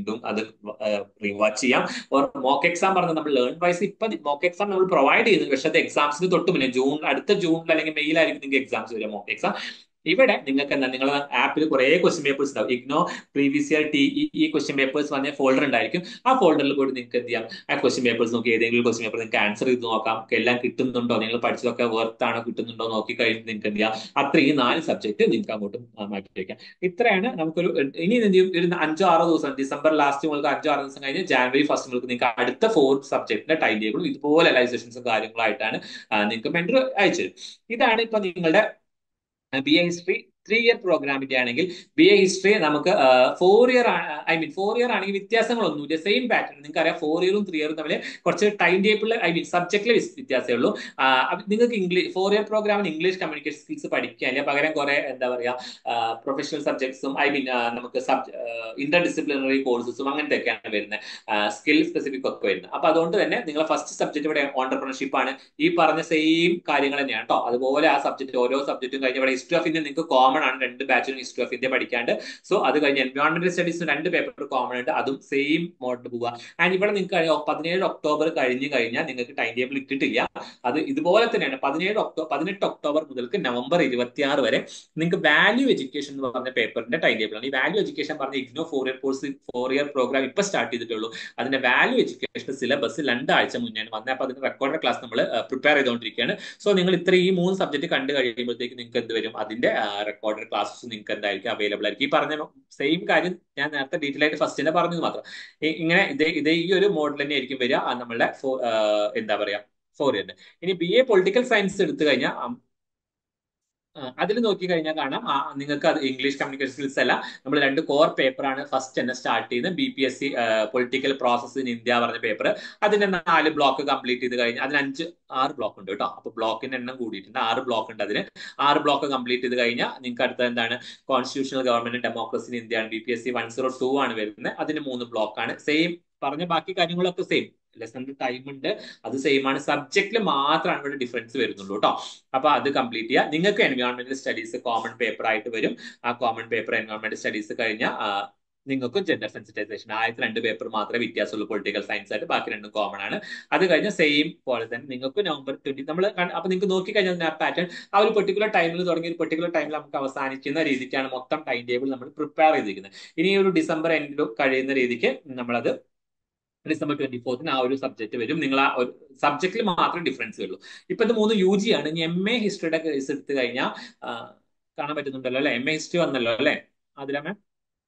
വീണ്ടും അത് റീവാച്ച് ചെയ്യാം ഓർ മോക്ക് എക്സാം പറഞ്ഞ നമ്മൾ ലേൺ വൈസ് ഇപ്പൊ മോക്ക് എക്സാം നമ്മൾ പ്രൊവൈഡ് ചെയ്യുന്നത് പക്ഷേ അത് എക്സാംസിന് തൊട്ട് മുന്നേ ജൂൺ അടുത്ത ജൂണിൽ അല്ലെങ്കിൽ മെയ്യിലായിരിക്കും നിങ്ങൾക്ക് എക്സാംസ് വരിക മോക്ക് എക്സാം ഇവിടെ നിങ്ങൾക്ക് എന്താ നിങ്ങളുടെ ആപ്പിൽ കുറെ ക്വസ്റ്റ്യൻ പേപ്പേഴ്സ് ഉണ്ടാവും IGNOU previous year T E question papers പറഞ്ഞ ഫോൾഡർ ഉണ്ടായിരിക്കും ആ ഫോൾഡറിൽ പോയിട്ട് നിങ്ങൾക്ക് എന്ത് ചെയ്യാം ആ ക്വസ്റ്റ്യൻ പേപ്പേഴ്സ് നോക്കി ഏതെങ്കിലും ക്വസ്റ്റ്യൻ പേപ്പർ നിങ്ങൾക്ക് ആൻസർ ചെയ്ത് നോക്കാം എല്ലാം കിട്ടുന്നുണ്ടോ നിങ്ങൾ പഠിച്ചതൊക്കെ വർത്ത് ആണോ കിട്ടുന്നുണ്ടോ നോക്കി കഴിഞ്ഞ് നിങ്ങൾക്ക് എന്ത് ചെയ്യാം അത്രയും നാല് സബ്ജക്ട് നിങ്ങൾക്ക് അങ്ങോട്ടും മാറ്റി വയ്ക്കാം ഇത്രയാണ് നമുക്കൊരു ഇനി എന്ത് ചെയ്യും ഒരു അഞ്ചോ ആറോ ദിവസം ഡിസംബർ ലാസ്റ്റ് നിങ്ങൾക്ക് അഞ്ചോ ആറോ ദിവസം കഴിഞ്ഞ് ജാനുവരി ഫസ്റ്റ് നിങ്ങൾക്ക് നിങ്ങൾക്ക് അടുത്ത ഫോർ സബ്ജക്റ്റിന്റെ ടൈം ടേബിളും ഇതുപോലെ ലൈവ് സെഷൻസും കാര്യങ്ങളായിട്ടാണ് നിങ്ങൾക്ക് മെന്റർ അയച്ചത് ഇതാണ് ഇപ്പൊ നിങ്ങളുടെ B A history three year പ്രോഗ്രാമിന്റെ ആണെങ്കിൽ ബി എ ഹിസ്റ്ററി നമുക്ക് four year I mean four year ആണെങ്കിൽ വ്യത്യാസങ്ങളൊന്നുമില്ല സെയിം പാറ്റേൺ നിങ്ങൾക്ക് അറിയാം ഫോർ ഇയറും ത്രീ ഇയറും തമ്മിൽ കുറച്ച് ടൈം ടേബിളിൽ ഐ മീൻ സബ്ജക്റ്റിലെ വ്യത്യാസമേ ഉള്ളൂ നിങ്ങൾക്ക് ഇംഗ്ലീഷ് ഫോർ ഇയർ പ്രോഗ്രാമിന് ഇംഗ്ലീഷ് കമ്മ്യൂണിക്കേഷൻ സ്കിൽസ് പഠിക്കാനില്ല പകരം കുറെ എന്താ പറയാ പ്രൊഫഷണൽ സബ്ജക്ട്സും ഐ മീൻ നമുക്ക് സബ് ഇന്റർ ഡിസിപ്ലിനറി കോഴ്സസും അങ്ങനത്തെ ഒക്കെയാണ് വരുന്നത് സ്കിൽ സ്പെസിഫിക് ഒക്കെ വരുന്നത് അപ്പൊ അതുകൊണ്ട് തന്നെ നിങ്ങളെ ഫസ്റ്റ് സബ്ജക്ട് ഇവിടെ ഓണ്ടർപ്രണർഷിപ്പ് ആണ് ഈ പറഞ്ഞ സെയിം കാര്യങ്ങൾ തന്നെയാണ് കേട്ടോ അതുപോലെ ആ സബ്ജക്ട് ഓരോ സബ്ജക്റ്റും കഴിഞ്ഞ ഇവിടെ ഹിസ്റ്ററി ഓഫ് ഇന്ത്യ നിങ്ങൾക്ക് കോമൺ ആണ് രണ്ട് ബാച്ചിനും ഹിസ്റ്ററി ഓഫ് ഇന്ത്യ പഠിക്കാണ്ട് സോ അത് കഴിഞ്ഞ് എൻവയോൺമെന്റൽ സ്റ്റഡീസിന് രണ്ട് പേപ്പർ കോമൺ ഉണ്ട് അതും സെയിം മോഡിൽ പോവുക ആൻഡ് ഇവിടെ നിങ്ങൾക്ക് പതിനേഴ് ഒക്ടോബർ കഴിഞ്ഞ് കഴിഞ്ഞാൽ നിങ്ങൾക്ക് ടൈം ടേബിൾ ഇട്ടിട്ടില്ല അത് ഇതുപോലെ തന്നെയാണ് പതിനേഴ് ഒക്ടോബർ പതിനെട്ട് ഒക്ടോബർ മുതൽക്ക് നവംബർ ഇരുപത്തിയാറ് വരെ നിങ്ങൾക്ക് വാല്യൂ എഡ്യൂക്കേഷൻ എന്ന് പറഞ്ഞ പേപ്പറിന്റെ ടൈം ടേബിൾ ആണ് ഈ വാല്യൂ എഡ്യൂക്കേഷൻ പറഞ്ഞ IGNOU four year course four year program ഇപ്പൊ സ്റ്റാർട്ട് ചെയ്തിട്ടുള്ളൂ അതിന്റെ വാല്യൂ എഡ്യൂക്കേഷൻ സിലബസ് രണ്ടാഴ്ച മുന്നേ വന്നത് അപ്പൊ അതിന്റെ റെക്കോർഡ് ക്ലാസ് നമ്മൾ പ്രിപ്പയർ ചെയ്തുകൊണ്ടിരിക്കുകയാണ് സോ നിങ്ങൾ ഇത്ര ഈ മൂന്ന് സബ്ജക്ട് കണ്ടു കഴിയുമ്പോഴത്തേക്ക് നിങ്ങൾക്ക് എന്ത് വരും അതിന്റെ റെക്കോർഡ് ക്ലാസ്സസ് നിങ്ങൾക്ക് എന്തായിരിക്കും അവൈലബിൾ ആയിരിക്കും ഈ പറഞ്ഞ സെയിം കാര്യം ഞാൻ നേരത്തെ ഡീറ്റെയിൽ ആയിട്ട് ഫസ്റ്റ് തന്നെ പറഞ്ഞത് മാത്രം ഇങ്ങനെ ഇതേ ഇതേ ഈ ഒരു മോഡൽ തന്നെ ആയിരിക്കും വരിക നമ്മളുടെ എന്താ പറയാ ഫോർ ഇയറിന് ഇനി ബി എ പൊളിറ്റിക്കൽ സയൻസ് എടുത്തു കഴിഞ്ഞാൽ അതിൽ നോക്കി കഴിഞ്ഞാൽ കാണാം നിങ്ങൾക്ക് അത് ഇംഗ്ലീഷ് കമ്മ്യൂണിക്കേഷൻ സ്കിൽസ് അല്ല നമ്മൾ രണ്ട് കോർ പേപ്പറാണ് ഫസ്റ്റ് തന്നെ സ്റ്റാർട്ട് ചെയ്യുന്നത് B P S C political process in India പറഞ്ഞ പേപ്പർ അതിന്റെ നാല് ബ്ലോക്ക് കംപ്ലീറ്റ് ചെയ്ത് കഴിഞ്ഞാൽ അതിന് അഞ്ച് ആറ് ബ്ലോക്ക് ഉണ്ട് കേട്ടോ അപ്പൊ ബ്ലോക്കിന്റെ എണ്ണം കൂടിയിട്ടുണ്ട് ആറ് ബ്ലോക്ക് ഉണ്ട് അതിന് ആറ് ബ്ലോക്ക് കംപ്ലീറ്റ് ചെയ്ത് കഴിഞ്ഞാൽ നിങ്ങൾക്ക് അടുത്ത എന്താണ് constitutional government democracy in India ആണ് B P S C one zero two ആണ് വരുന്നത് അതിന് മൂന്ന് ബ്ലോക്കാണ് സെയിം പറഞ്ഞ ബാക്കി കാര്യങ്ങളൊക്കെ സെയിം ലെസണിന്റെ ടൈം ഉണ്ട് അത് സെയിം ആണ് സബ്ജക്റ്റിൽ മാത്രമാണ് ഇവിടെ ഡിഫറൻസ് വരുന്നുള്ളൂ കേട്ടോ അപ്പൊ അത് കംപ്ലീറ്റ് ചെയ്യുക നിങ്ങൾക്ക് എൻവയോൺമെന്റൽ സ്റ്റഡീസ് കോമൺ പേപ്പർ ആയിട്ട് വരും ആ കോമൺ പേപ്പർ എൻവയോൺമെന്റൽ സ്റ്റഡീസ് കഴിഞ്ഞാൽ നിങ്ങൾക്കും ജെൻഡർ സെൻസിറ്റൈസേഷൻ ആദ്യത്തെ രണ്ട് പേപ്പർ മാത്രമേ വ്യത്യാസമുള്ളൂ പൊളിറ്റിക്കൽ സയൻസ് ആയിട്ട് ബാക്കി രണ്ടും കോമൺ ആണ് അത് കഴിഞ്ഞ സെയിം പോലെ തന്നെ നിങ്ങൾക്ക് നവംബർ ട്വന്റി നമ്മൾ അപ്പൊ നിങ്ങൾക്ക് നോക്കി കഴിഞ്ഞാൽ പാറ്റേൺ ആ ഒരു പെർട്ടിക്കുലർ ടൈമിൽ തുടങ്ങിയ ഒരു പെർട്ടിക്കുലർ ടൈമിൽ നമുക്ക് അവസാനിക്കുന്ന രീതിക്കാണ് മൊത്തം ടൈം ടേബിൾ നമ്മൾ പ്രിപ്പയർ ചെയ്തിരിക്കുന്നത് ഇനി ഒരു ഡിസംബർ എൻഡിൽ കഴിയുന്ന രീതിക്ക് നമ്മളത് ഡിസംബർ ട്വന്റി ഫോർത്തിന് ആ ഒരു സബ്ജക്ട് വരും നിങ്ങൾ ആ ഒരു സബ്ജക്റ്റിൽ മാത്രമേ ഡിഫറൻസ് വരുള്ളൂ ഇപ്പൊ ഇത് മൂന്ന് യു ജി ആണ് ഇനി എം എ ഹിസ്റ്ററിയുടെ കേസ് എടുത്തു കഴിഞ്ഞാൽ കാണാൻ പറ്റുന്നുണ്ടല്ലോ അല്ലെ എം എ ഹിസ്റ്ററി വന്നല്ലോ അല്ലെ അതിലാ മാം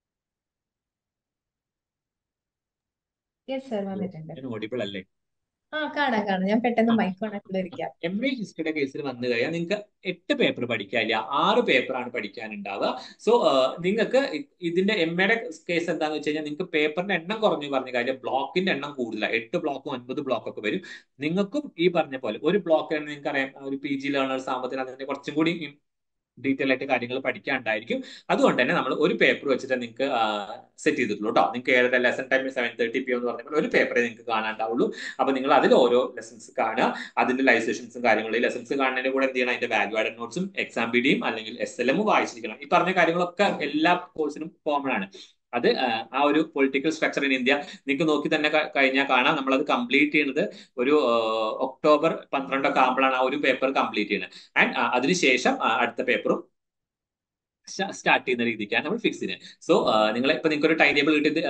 യെസ് സർ വന്നിട്ടുണ്ട് ഓഡിബിൾ അല്ലേ ആ കാണാം കാണാം ഞാൻ പെട്ടെന്ന് മൈക്ക് ഓണാക്കിയിരിക്കാം എം എ ഹിസ്റ്ററിയുടെ കേസിൽ വന്നു കഴിഞ്ഞാൽ നിങ്ങൾക്ക് എട്ട് പേപ്പർ പഠിക്കാനില്ല ആറ് പേപ്പറാണ് പഠിക്കാനുണ്ടാവുക സോ നിങ്ങൾക്ക് ഇതിന്റെ എം എയുടെ കേസ് എന്താന്ന് വെച്ച് കഴിഞ്ഞാൽ നിങ്ങൾക്ക് പേപ്പറിന്റെ എണ്ണം കുറഞ്ഞു പറഞ്ഞ കാര്യം ബ്ലോക്കിന്റെ എണ്ണം കൂടുതലാണ് എട്ട് ബ്ലോക്കും ഒൻപത് ബ്ലോക്കൊക്കെ വരും നിങ്ങൾക്കും ഈ പറഞ്ഞ പോലെ ഒരു ബ്ലോക്ക് നിങ്ങൾക്ക് അറിയാം ഒരു പി ജി ലേണേഴ്സ് ആകുമ്പോൾ അതിന്റെ കുറച്ചും കൂടി ഡീറ്റെയിൽ ആയിട്ട് കാര്യങ്ങൾ പഠിക്കാനുണ്ടായിരിക്കും അതുകൊണ്ട് തന്നെ നമ്മൾ ഒരു പേപ്പർ വെച്ചിട്ട് നിങ്ങൾക്ക് സെറ്റ് ചെയ്തിട്ടുള്ളൂ കേട്ടോ നിങ്ങൾക്ക് ഏഴര lesson time seven thirty P എന്ന് പറഞ്ഞപ്പോൾ ഒരു പേപ്പറേ നിങ്ങൾക്ക് കാണാണ്ടാവുള്ളൂ അപ്പൊ നിങ്ങൾ അതിൽ ഓരോ ലെസൺസ് കാണുക അതിന്റെ ലൈവ് സെഷൻസും കാര്യങ്ങളും ഈ ലെസൺസ് കാണുന്നതിന്റെ കൂടെ എന്ത് ചെയ്യണം അതിന്റെ വാല്യൂ ആഡഡ് നോട്ട്സും എക്സാം ബി ഡിയും അല്ലെങ്കിൽ എസ് എൽ എമ്മും വായിച്ചിരിക്കണം ഈ പറഞ്ഞ കാര്യങ്ങളൊക്കെ എല്ലാ കോഴ്സിനും കോമൺ ആണ് അത് ആ ഒരു പൊളിറ്റിക്കൽ സ്ട്രക്ചർ ഇൻ ഇന്ത്യ നിങ്ങൾക്ക് നോക്കി തന്നെ കഴിഞ്ഞാൽ കാണാം നമ്മൾ അത് കംപ്ലീറ്റ് ചെയ്യുന്നത് ഒരു ഒക്ടോബർ പന്ത്രണ്ടൊക്കെ ആകുമ്പോഴാണ് ആ ഒരു പേപ്പർ കംപ്ലീറ്റ് ചെയ്യുന്നത് ആൻഡ് അതിനുശേഷം അടുത്ത പേപ്പറും സ്റ്റാർട്ട് ചെയ്യുന്ന രീതിക്കാണ് നമ്മൾ ഫിക്സ് ചെയ്യുന്നത് സോ നിങ്ങൾ ഇപ്പൊ നിങ്ങൾക്ക് ഒരു ടൈം ടേബിൾ കിട്ടിയത്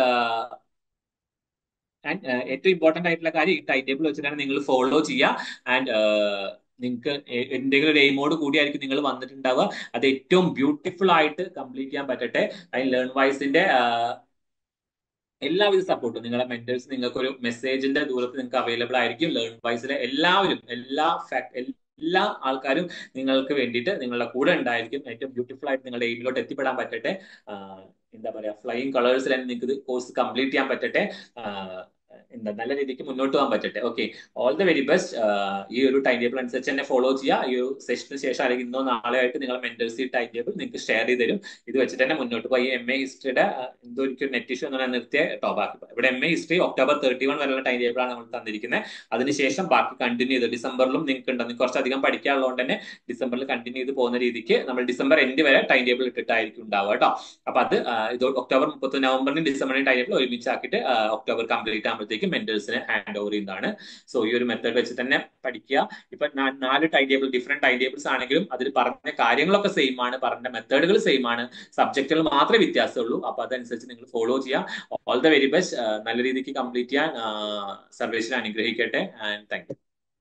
ആൻഡ് ഏറ്റവും ഇമ്പോർട്ടന്റ് ആയിട്ടുള്ള കാര്യം ഈ ടൈം ടേബിൾ വെച്ചിട്ടാണ് നിങ്ങൾ ഫോളോ ചെയ്യുക ആൻഡ് നിങ്ങൾക്ക് എന്തെങ്കിലും ഒരു എയിമോട് കൂടിയായിരിക്കും നിങ്ങൾ വന്നിട്ടുണ്ടാവുക അത് ഏറ്റവും ബ്യൂട്ടിഫുൾ ആയിട്ട് കംപ്ലീറ്റ് ചെയ്യാൻ പറ്റട്ടെ അതിന് ലേൺ വൈസിന്റെ എല്ലാവിധ സപ്പോർട്ടും നിങ്ങളെ മെന്റേഴ്സ് നിങ്ങൾക്ക് ഒരു മെസ്സേജിന്റെ ദൂരത്ത് നിങ്ങൾക്ക് അവൈലബിൾ ആയിരിക്കും ലേൺ വൈസിലെ എല്ലാവരും എല്ലാ എല്ലാ ആൾക്കാരും നിങ്ങൾക്ക് വേണ്ടിയിട്ട് നിങ്ങളുടെ കൂടെ ഉണ്ടായിരിക്കും ഏറ്റവും ബ്യൂട്ടിഫുൾ ആയിട്ട് നിങ്ങളുടെ എയിമിലോട്ട് എത്തിപ്പെടാൻ പറ്റട്ടെ എന്താ പറയാ ഫ്ലൈയിങ് കളേഴ്സിൽ തന്നെ നിങ്ങൾക്ക് കോഴ്സ് കംപ്ലീറ്റ് ചെയ്യാൻ പറ്റട്ടെ എന്താ നല്ല രീതിക്ക് മുന്നോട്ട് പോകാൻ പറ്റട്ടെ okay all the very best ഈ ഒരു ടൈം ടേബിൾ അനുസരിച്ച് തന്നെ ഫോളോ ചെയ്യുക ഈ ഒരു സെഷന് ശേഷം അല്ലെങ്കിൽ ഇന്നോ നാളെ ആയിട്ട് നിങ്ങളെ മെന്റൽസി ടൈം ടേബിൾ നിങ്ങൾക്ക് ഷെയർ ചെയ്ത് തരും ഇത് വെച്ചിട്ട് തന്നെ മുന്നോട്ട് പോയി എം എ ഹിസ്റ്ററിയുടെ എന്തോ എനിക്ക് നെറ്റ് ഇഷ്യൂ എന്ന് നിർത്തിയ ടോപ്പ് ആക്കി ഇവിടെ M A history October thirty one വരെയുള്ള ടൈം ടേബിൾ ആണ് നമ്മൾ തന്നിരിക്കുന്നത് അതിനുശേഷം ബാക്കി കണ്ടിന്യൂ ചെയ്ത് ഡിസംബറിലും നിങ്ങൾക്ക് ഉണ്ട് നിങ്ങൾക്ക് കുറച്ചധികം പഠിക്കാനുള്ളതുകൊണ്ട് തന്നെ ഡിസംബറിൽ കണ്ടിന്യൂ ചെയ്ത് പോകുന്ന രീതിക്ക് നമ്മൾ ഡിസംബർ എൻഡ് വരെ ടൈം ടേബിൾ ഇട്ടിട്ടായിരിക്കും ഉണ്ടാവുക കേട്ടോ അപ്പൊ അത് ഇത് ഒക്ടോബർ മുപ്പത്തി നവംബറിനും ഡിസംബറിനും ടൈം ടേബിൾ ഒരുമിച്ചാക്കിയിട്ട് ഒക്ടോബർ കംപ്ലീറ്റ് ആകുമ്പോഴത്തേക്കും മെന്റൽസിന് ഹാൻഡ് ഓവർ ചെയ്യുന്നതാണ് സോ ഈ ഒരു മെത്തേഡ് വെച്ച് തന്നെ പഠിക്കുക ഇപ്പൊ നാല് time table different time tables ആണെങ്കിലും അതിൽ പറഞ്ഞ കാര്യങ്ങളൊക്കെ സെയിം ആണ് പറഞ്ഞ മെത്തേഡുകൾ സെയിം ആണ് സബ്ജക്റ്റുകൾ മാത്രമേ വ്യത്യാസമുള്ളൂ അപ്പൊ അതനുസരിച്ച് നിങ്ങൾ ഫോളോ ചെയ്യുക ഓൾ ദ വെരി ബെസ്റ്റ് നല്ല രീതിക്ക് കംപ്ലീറ്റ് ചെയ്യാൻ സർവേശ്വരൻ അനുഗ്രഹിക്കട്ടെ and thank you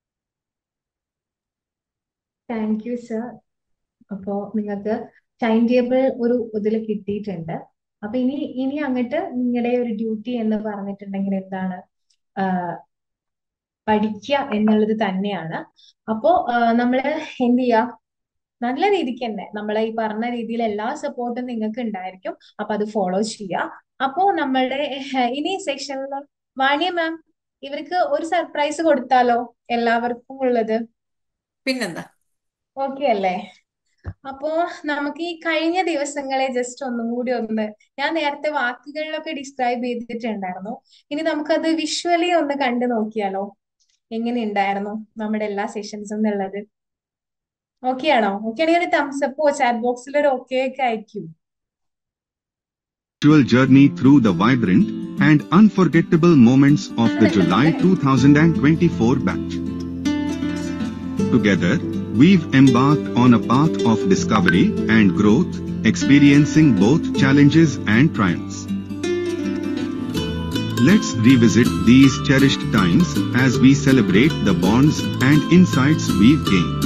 thank you sir അപ്പോ നിങ്ങൾക്ക് ടൈം ടേബിൾ ഒരു ഇതിൽ കിട്ടിയിട്ടുണ്ട് അപ്പൊ ഇനി ഇനി അങ്ങോട്ട് നിങ്ങളുടെ ഒരു ഡ്യൂട്ടി എന്ന് പറഞ്ഞിട്ടുണ്ടെങ്കിൽ എന്താണ് പഠിക്കുക എന്നുള്ളത് തന്നെയാണ് അപ്പോ നമ്മള് എന്ത് ചെയ്യാ നല്ല രീതിക്ക് തന്നെ നമ്മളെ ഈ പറഞ്ഞ രീതിയിൽ എല്ലാ സപ്പോർട്ടും നിങ്ങൾക്ക് ഉണ്ടായിരിക്കും അപ്പൊ അത് ഫോളോ ചെയ്യുക അപ്പോ നമ്മളുടെ ഇനി സെക്ഷനിൽ വാണിയ മാം ഇവർക്ക് ഒരു സർപ്രൈസ് കൊടുത്താലോ എല്ലാവർക്കും ഉള്ളത് പിന്നെന്താ ഓക്കെ അല്ലേ അപ്പോ നമുക്ക് ഈ കഴിഞ്ഞ ദിവസങ്ങളെ ജസ്റ്റ് ഒന്നും കൂടി ഒന്ന് ഞാൻ നേരത്തെ വാക്കുകളിലൊക്കെ ഡിസ്ക്രൈബ് ചെയ്തിട്ടുണ്ടായിരുന്നു ഇനി നമുക്കത് വിഷ്വലി ഒന്ന് കണ്ടു നോക്കിയാലോ എങ്ങനെ ഉണ്ടായിരുന്നു നമ്മുടെ എല്ലാ സെഷൻസും എന്നുള്ളത് ഓക്കെ ആണോ ഓക്കെ ആണെങ്കിൽ ഒരു തംസ് അപ്പോ ചാറ്റ് ബോക്സിൽ ഒരു ഓക്കെ ഒക്കെ അയക്കൂ Virtual journey through the vibrant and unforgettable moments of the July 2024 batch. Together, we've embarked on a path of discovery and growth, experiencing both challenges and triumphs. Let's revisit these cherished times as we celebrate the bonds and insights we've gained.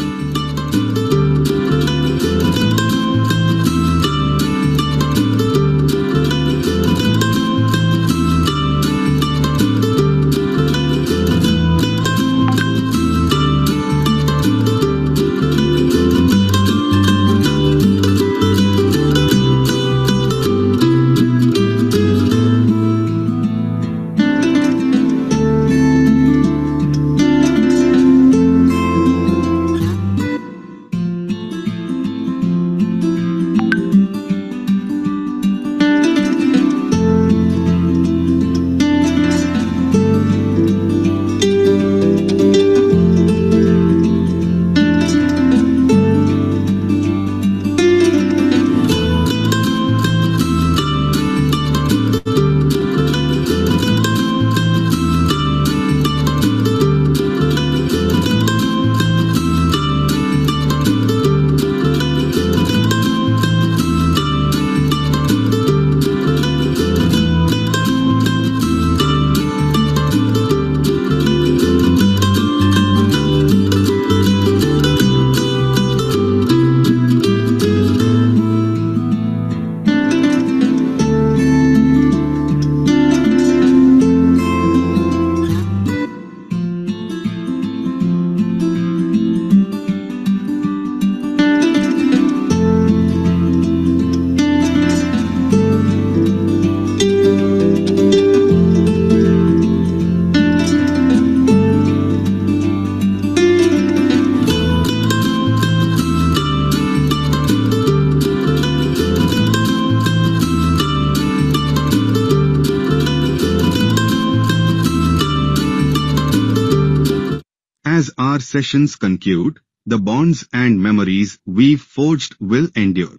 As our sessions conclude, the bonds and memories we've forged will endure.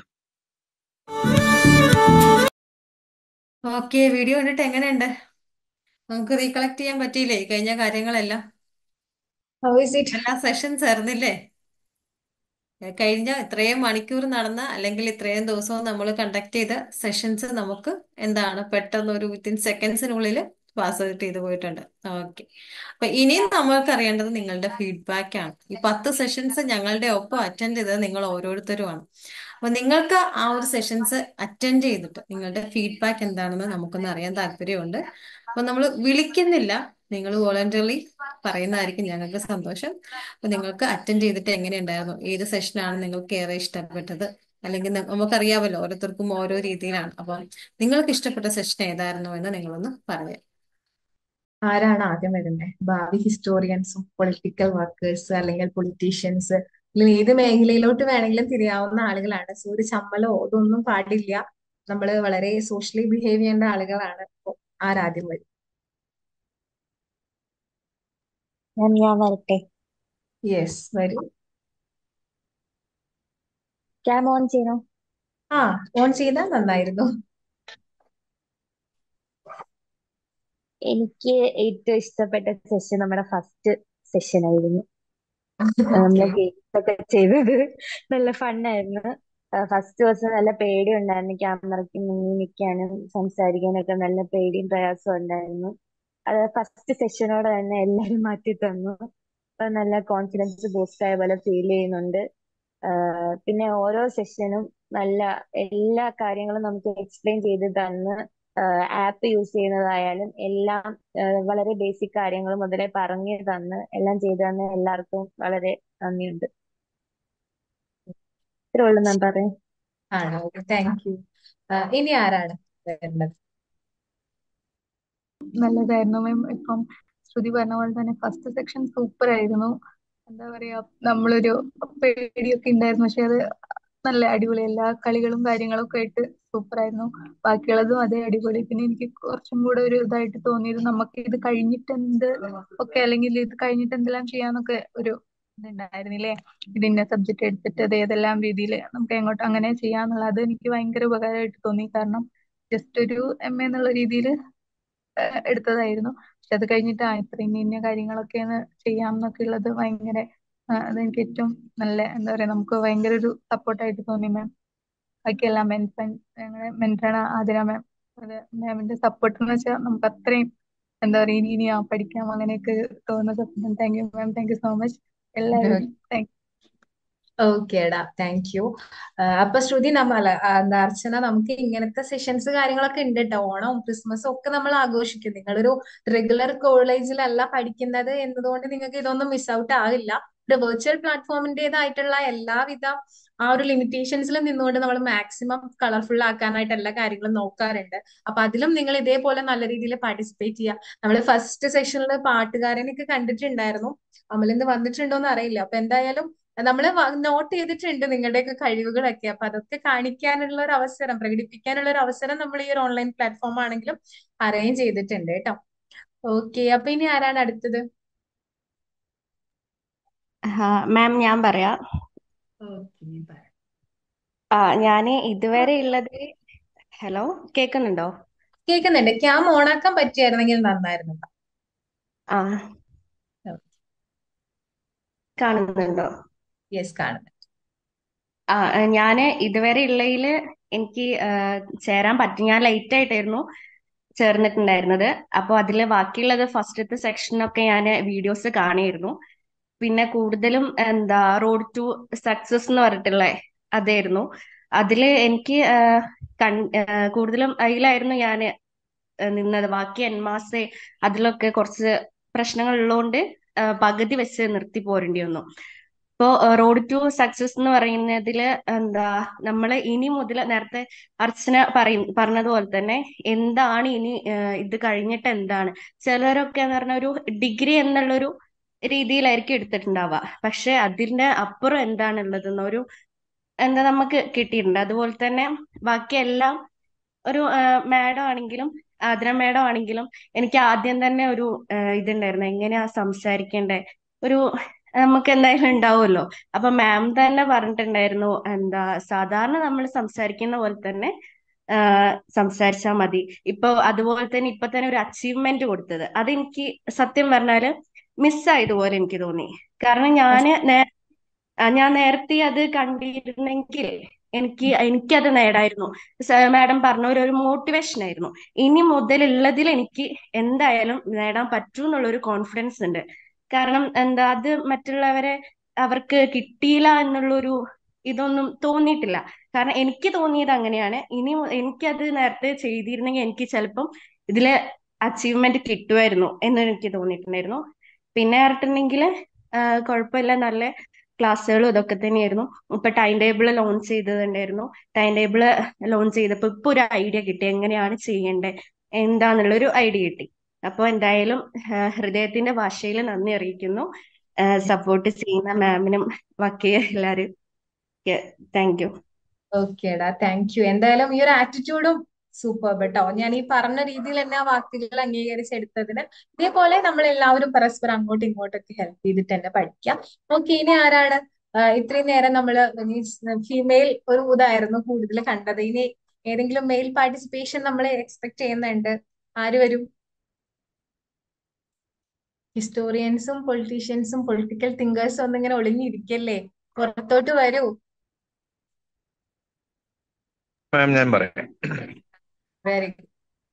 Okay video കണ്ടിട്ട് എങ്ങനെയുണ്ട് നമുക്ക് റീകളക്ട് ചെയ്യാൻ പറ്റിയില്ലേ ഈ കഴിഞ്ഞ കാര്യങ്ങളെല്ലാം ഹൗ ഇസ് ഇറ്റ് എല്ലാ സെഷൻസ് ആയിരുന്നില്ലേ ഏ, കഴിഞ്ഞ ഇത്രയും മണിക്കൂർ നടന്ന അല്ലെങ്കിൽ ഇത്രയും ദിവസവും നമ്മൾ കണ്ടക്ട് ചെയ്ത സെഷൻസ് നമുക്ക് എന്താണ് പെട്ടെന്ന് ഒരു വിത്തിൻ സെക്കൻഡ്സിനുള്ളിൽ പാസ് ഔട്ട് ചെയ്ത് പോയിട്ടുണ്ട് ഓക്കെ അപ്പൊ ഇനിയും നമ്മൾക്ക് അറിയേണ്ടത് നിങ്ങളുടെ ഫീഡ്ബാക്ക് ആണ് ഈ പത്ത് സെഷൻസ് ഞങ്ങളുടെ ഒപ്പം അറ്റൻഡ് ചെയ്തത് നിങ്ങൾ ഓരോരുത്തരുമാണ് അപ്പൊ നിങ്ങൾക്ക് ആ ഒരു സെഷൻസ് അറ്റൻഡ് ചെയ്തിട്ട് നിങ്ങളുടെ ഫീഡ്ബാക്ക് എന്താണെന്ന് നമുക്കൊന്ന് അറിയാൻ താല്പര്യമുണ്ട് അപ്പൊ നമ്മൾ വിളിക്കുന്നില്ല നിങ്ങൾ വോളണ്ടറിലി പറയുന്നതായിരിക്കും ഞങ്ങൾക്ക് സന്തോഷം അപ്പൊ നിങ്ങൾക്ക് അറ്റൻഡ് ചെയ്തിട്ട് എങ്ങനെയുണ്ടായിരുന്നു ഏത് സെഷനാണ് നിങ്ങൾക്ക് ഏറെ ഇഷ്ടപ്പെട്ടത് അല്ലെങ്കിൽ ന- നമുക്കറിയാമല്ലോ ഓരോരുത്തർക്കും ഓരോ രീതിയിലാണ് അപ്പം നിങ്ങൾക്ക് ഇഷ്ടപ്പെട്ട സെഷൻ ഏതായിരുന്നു എന്ന് നിങ്ങളൊന്ന് പറയാം ആരാണ് ആദ്യം വരുന്നത് ഭാവി ഹിസ്റ്റോറിയൻസും പൊളിറ്റിക്കൽ വർക്കേഴ്സ് അല്ലെങ്കിൽ പൊളിറ്റീഷ്യൻസ് അല്ലെങ്കിൽ ഏത് മേഖലയിലോട്ട് വേണമെങ്കിലും തിരിയാവുന്ന ആളുകളാണ് സോ ഒരു ചമ്മലോ ഇതൊന്നും പാടില്ല നമ്മൾ വളരെ സോഷ്യലി ബിഹേവ് ചെയ്യേണ്ട ആളുകളാണ് അപ്പൊ ആരാദ്യം വരും മാം ഞാൻ വരട്ടെ യെസ് വരൂ ക്യാം ഓൺ ചെയ്യണോ ആ ഓൺ ചെയ്താൽ നന്നായിരുന്നു എനിക്ക് ഏറ്റവും ഇഷ്ടപ്പെട്ട സെഷൻ നമ്മുടെ ഫസ്റ്റ് സെഷൻ ആയിരുന്നു നമ്മള് ഓക്കെ ഗെയിംസ് ഒക്കെ ചെയ്തത് നല്ല ഫണ്ണായിരുന്നു ഫസ്റ്റ് ദിവസം നല്ല പേടി ഉണ്ടായിരുന്നു ക്യാമറയ്ക്ക് മുന്നിൽ നിൽക്കാനും സംസാരിക്കാനൊക്കെ നല്ല പേടിയും പ്രയാസവും ഉണ്ടായിരുന്നു അത് ഫസ്റ്റ് സെഷനോടെ തന്നെ എല്ലാരും മാറ്റി തന്നു അപ്പൊ നല്ല കോൺഫിഡൻസ് ബൂസ്റ്റ് ആയ പോലെ ഫീൽ ചെയ്യുന്നുണ്ട് ആഹ് പിന്നെ ഓരോ സെഷനും നല്ല എല്ലാ കാര്യങ്ങളും നമുക്ക് എക്സ്പ്ലെയിൻ ചെയ്ത് തന്ന് ആപ്പ് യൂസ് ചെയ്യുന്നതായാലും എല്ലാം ആഹ് വളരെ ബേസിക് കാര്യങ്ങൾ മുതലേ പറഞ്ഞു തന്ന് എല്ലാം ചെയ്തു തന്ന എല്ലാവർക്കും വളരെ നന്ദിയുണ്ട് ഇത്രേ ഉള്ളൂ മാം പറയാം ആണോ ഓക്കെ താങ്ക് യു ഇനി ആരാണ് വരുന്നത് നല്ലതായിരുന്നു മാം ഇപ്പം ശ്രുതി പറഞ്ഞ പോലെ തന്നെ ഫസ്റ്റ് സെക്ഷൻ സൂപ്പർ ആയിരുന്നു എന്താ പറയാ നമ്മളൊരു പേടിയൊക്കെ ഉണ്ടായിരുന്നു പക്ഷെ അത് നല്ല അടിപൊളി എല്ലാ കളികളും കാര്യങ്ങളും ഒക്കെ ആയിട്ട് സൂപ്പർ ആയിരുന്നു ബാക്കിയുള്ളതും അതേ അടിപൊളി പിന്നെ എനിക്ക് കുറച്ചും കൂടെ ഒരു ഇതായിട്ട് തോന്നിയത് നമുക്ക് ഇത് കഴിഞ്ഞിട്ട് എന്ത് ഒക്കെ അല്ലെങ്കിൽ ഇത് കഴിഞ്ഞിട്ട് എന്തെല്ലാം ചെയ്യാന്നൊക്കെ ഒരു ഇതുണ്ടായിരുന്നില്ലേ ഇതിന്റെ സബ്ജക്ട് എടുത്തിട്ട് അത് ഏതെല്ലാം രീതിയിൽ നമുക്ക് എങ്ങോട്ട് അങ്ങനെ ചെയ്യാന്നുള്ളത് അത് എനിക്ക് ഭയങ്കര ഉപകാരമായിട്ട് തോന്നി കാരണം ജസ്റ്റ് ഒരു എം എ എന്നുള്ള രീതിയിൽ എടുത്തതായിരുന്നു പക്ഷെ അത് കഴിഞ്ഞിട്ട് ആ ഇത്ര ഇന്ന ഇന്ന കാര്യങ്ങളൊക്കെയാണ് ചെയ്യാം എന്നൊക്കെ ഉള്ളത് ഭയങ്കര ആ, അതെനിക്ക് ഏറ്റവും നല്ല എന്താ പറയാ നമുക്ക് ഭയങ്കര ഒരു സപ്പോർട്ടായിട്ട് തോന്നി മാം ബാക്കിയെല്ലാം മെൻഷൻ ഞങ്ങളുടെ മെൻറ്ററാണ് ആതിര മാം അത് മാമിന്റെ സപ്പോർട്ട് എന്ന് വെച്ചാൽ നമുക്ക് അത്രയും എന്താ പറയാ ഇനി ഇനി ആ പഠിക്കാം അങ്ങനെയൊക്കെ തോന്നുന്ന support thank you ma'am thank you so much എല്ലാവരും താങ്ക് ഓക്കേടാ താങ്ക് യു അപ്പൊ ശ്രുതി നമ്മള എന്താ അർച്ചന നമുക്ക് ഇങ്ങനത്തെ സെഷൻസ് കാര്യങ്ങളൊക്കെ ഉണ്ട് കേട്ടോ ഓണവും ക്രിസ്മസും ഒക്കെ നമ്മൾ ആഘോഷിക്കും നിങ്ങളൊരു റെഗുലർ കോളേജിലല്ല പഠിക്കുന്നത് എന്നതുകൊണ്ട് നിങ്ങൾക്ക് ഇതൊന്നും മിസ് ഔട്ട് ആകില്ല ഒരു വെർച്വൽ പ്ലാറ്റ്ഫോമിന്റേതായിട്ടുള്ള എല്ലാവിധ ആ ഒരു ലിമിറ്റേഷൻസിൽ നിന്നുകൊണ്ട് നമ്മൾ മാക്സിമം കളർഫുൾ ആക്കാനായിട്ട് എല്ലാ കാര്യങ്ങളും നോക്കാറുണ്ട് അപ്പൊ അതിലും നിങ്ങൾ ഇതേപോലെ നല്ല രീതിയിൽ പാർട്ടിസിപ്പേറ്റ് ചെയ്യുക നമ്മൾ ഫസ്റ്റ് സെഷനിൽ പാട്ടുകാരനൊക്കെ കണ്ടിട്ടുണ്ടായിരുന്നു അമലിന്ന് വന്നിട്ടുണ്ടോ എന്ന് അറിയില്ല അപ്പൊ എന്തായാലും നമ്മൾ നോട്ട് ചെയ്തിട്ടുണ്ട് നിങ്ങളുടെയൊക്കെ കഴിവുകളൊക്കെ അപ്പൊ അതൊക്കെ കാണിക്കാനുള്ള ഒരു അവസരം പ്രകടിപ്പിക്കാനുള്ള ഒരു അവസരം നമ്മൾ ഈ ഒരു ഓൺലൈൻ പ്ലാറ്റ്ഫോം ആണെങ്കിലും അറേഞ്ച് ചെയ്തിട്ടുണ്ട് കേട്ടോ ഓക്കെ അപ്പൊ ഇനി ആരാണ് അടുത്തത് മാം ഞാൻ പറയാം ഓക്കെ ആ ഞാന് ഇതുവരെ ഉള്ളത് ഹലോ കേൾക്കുന്നുണ്ടോ കേൾക്കുന്നുണ്ട് ക്യാം ഓണാക്കാൻ പറ്റിയായിരുന്നെങ്കിൽ നന്നായിരുന്നു ആ കാണുന്നുണ്ടോ യെസ് കാണുന്നു ആ ഞാന് ഇതുവരെ ഉള്ളതില് എനിക്ക് ആ, ചേരാൻ പറ്റി ഞാൻ ലേറ്റ് ആയിട്ടായിരുന്നു ചേർന്നിട്ടുണ്ടായിരുന്നത് അപ്പോൾ അതില് ബാക്കിയുള്ളത് ഫസ്റ്റത്തെ സെക്ഷനൊക്കെ ഞാൻ വീഡിയോസ് കാണുമായിരുന്നു പിന്നെ കൂടുതലും എന്താ റോഡ് ടു സക്സസ് എന്ന് പറഞ്ഞിട്ടുള്ള അതായിരുന്നു അതില് എനിക്ക് ആ, കൺ ആ, കൂടുതലും അതിലായിരുന്നു ഞാൻ നിന്നത് ബാക്കി എൻമാസെ അതിലൊക്കെ കുറച്ച് പ്രശ്നങ്ങൾ ഉള്ളതുകൊണ്ട് ആ, പകുതി വെച്ച് നിർത്തി പോരേണ്ടി വന്നു ഇപ്പോ റോഡ് ടു സക്സസ് എന്ന് പറയുന്നതില് എന്താ നമ്മള് ഇനി മുതൽ നേരത്തെ അർച്ചന പറയും പറഞ്ഞതുപോലെ തന്നെ എന്താണ് ഇനി ആ, ഇത് കഴിഞ്ഞിട്ട് എന്താണ് ചിലരൊക്കെ എന്ന് പറഞ്ഞ ഒരു ഡിഗ്രി എന്നുള്ളൊരു രീതിയിലായിരിക്കും എടുത്തിട്ടുണ്ടാവുക പക്ഷെ അതിന്റെ അപ്പുറം എന്താണുള്ളത് എന്നൊരു എന്താ നമുക്ക് കിട്ടിയിട്ടുണ്ട് അതുപോലെ തന്നെ ബാക്കിയെല്ലാം ഒരു മാഡം ആണെങ്കിലും ആതിര മാഡം ആണെങ്കിലും എനിക്ക് ആദ്യം തന്നെ ഒരു ആ, ഇതുണ്ടായിരുന്നു എങ്ങനെയാ സംസാരിക്കേണ്ടേ ഒരു നമുക്ക് എന്തായാലും ഉണ്ടാവുമല്ലോ അപ്പൊ മാം തന്നെ പറഞ്ഞിട്ടുണ്ടായിരുന്നു എന്താ സാധാരണ നമ്മൾ സംസാരിക്കുന്ന പോലെ തന്നെ ആ, സംസാരിച്ചാൽ മതി ഇപ്പൊ അതുപോലെ തന്നെ ഇപ്പൊ തന്നെ ഒരു അച്ചീവ്മെന്റ് കൊടുത്തത് അതെനിക്ക് സത്യം പറഞ്ഞാല് മിസ്സായതുപോലെ എനിക്ക് തോന്നി കാരണം ഞാന് നേ- ആ, ഞാൻ നേരത്തെ അത് കണ്ടിരുന്നെങ്കിൽ എനിക്ക് എനിക്കത് നേടായിരുന്നു മാഡം പറഞ്ഞ ഒരു ഒരു മോട്ടിവേഷൻ ആയിരുന്നു ഇനി മുതലുള്ളതിൽ എനിക്ക് എന്തായാലും നേടാൻ പറ്റും എന്നുള്ളൊരു കോൺഫിഡൻസ് ഉണ്ട് കാരണം എന്താ അത് മറ്റുള്ളവരെ അവർക്ക് കിട്ടിയില്ല എന്നുള്ളൊരു ഇതൊന്നും തോന്നിയിട്ടില്ല കാരണം എനിക്ക് തോന്നിയത് അങ്ങനെയാണ് ഇനി മു- എനിക്കത് നേരത്തെ ചെയ്തിരുന്നെങ്കിൽ എനിക്ക് ചിലപ്പം ഇതില് അച്ചീവ്മെന്റ് കിട്ടുമായിരുന്നു എന്ന് എനിക്ക് തോന്നിയിട്ടുണ്ടായിരുന്നു പിന്നെ പറഞ്ഞിട്ടുണ്ടെങ്കിൽ കുഴപ്പമില്ല നല്ല ക്ലാസ്സുകളും ഇതൊക്കെ തന്നെയായിരുന്നു ഇപ്പൊ ടൈം ടേബിൾ ലോഞ്ച് ചെയ്തിട്ടുണ്ടായിരുന്നു ടൈം ടേബിൾ ലോഞ്ച് ചെയ്തപ്പോൾ ഇപ്പൊ ഒരു ഐഡിയ കിട്ടി എങ്ങനെയാണ് ചെയ്യേണ്ടത് എന്താന്നുള്ള ഒരു ഐഡിയ കിട്ടി അപ്പോൾ എന്തായാലും ആ, ഹൃദയത്തിന്റെ ഭാഷയിൽ നന്ദി അറിയിക്കുന്നു സപ്പോർട്ട് ചെയ്യുന്ന മാമിനും വക്കീൽ എല്ലാവരും താങ്ക് യു ഓക്കേടാ താങ്ക് യു എന്തായാലും ഈ ഒരു ആറ്റിറ്റ്യൂഡും സൂപ്പർ കേട്ടോ ഞാൻ ഈ പറഞ്ഞ രീതിയിൽ തന്നെ ആ വാക്കുകൾ അംഗീകരിച്ചെടുത്തതിന് ഇതേപോലെ നമ്മൾ എല്ലാവരും പരസ്പരം അങ്ങോട്ടും ഇങ്ങോട്ടൊക്കെ ഹെൽപ്പ് ചെയ്തിട്ട് തന്നെ പഠിക്കാം ഓക്കെ ഇനി ആരാണ് ആ, ഇത്രയും നേരം നമ്മൾ ഫീമെയിൽ ഒരു ഇതായിരുന്നു കൂടുതൽ കണ്ടത് ഇനി ഏതെങ്കിലും മെയിൽ പാർട്ടിസിപ്പേഷൻ നമ്മൾ എക്സ്പെക്ട് ചെയ്യുന്നുണ്ട് ആര് വരും ഹിസ്റ്റോറിയൻസും പൊളിറ്റീഷ്യൻസും പൊളിറ്റിക്കൽ തിങ്കേഴ്സും ഒന്നും ഇങ്ങനെ ഒളിഞ്ഞിരിക്കല്ലേ പുറത്തോട്ട് വരൂ മാം ഞാൻ പറയാം വെരി ഗുഡ്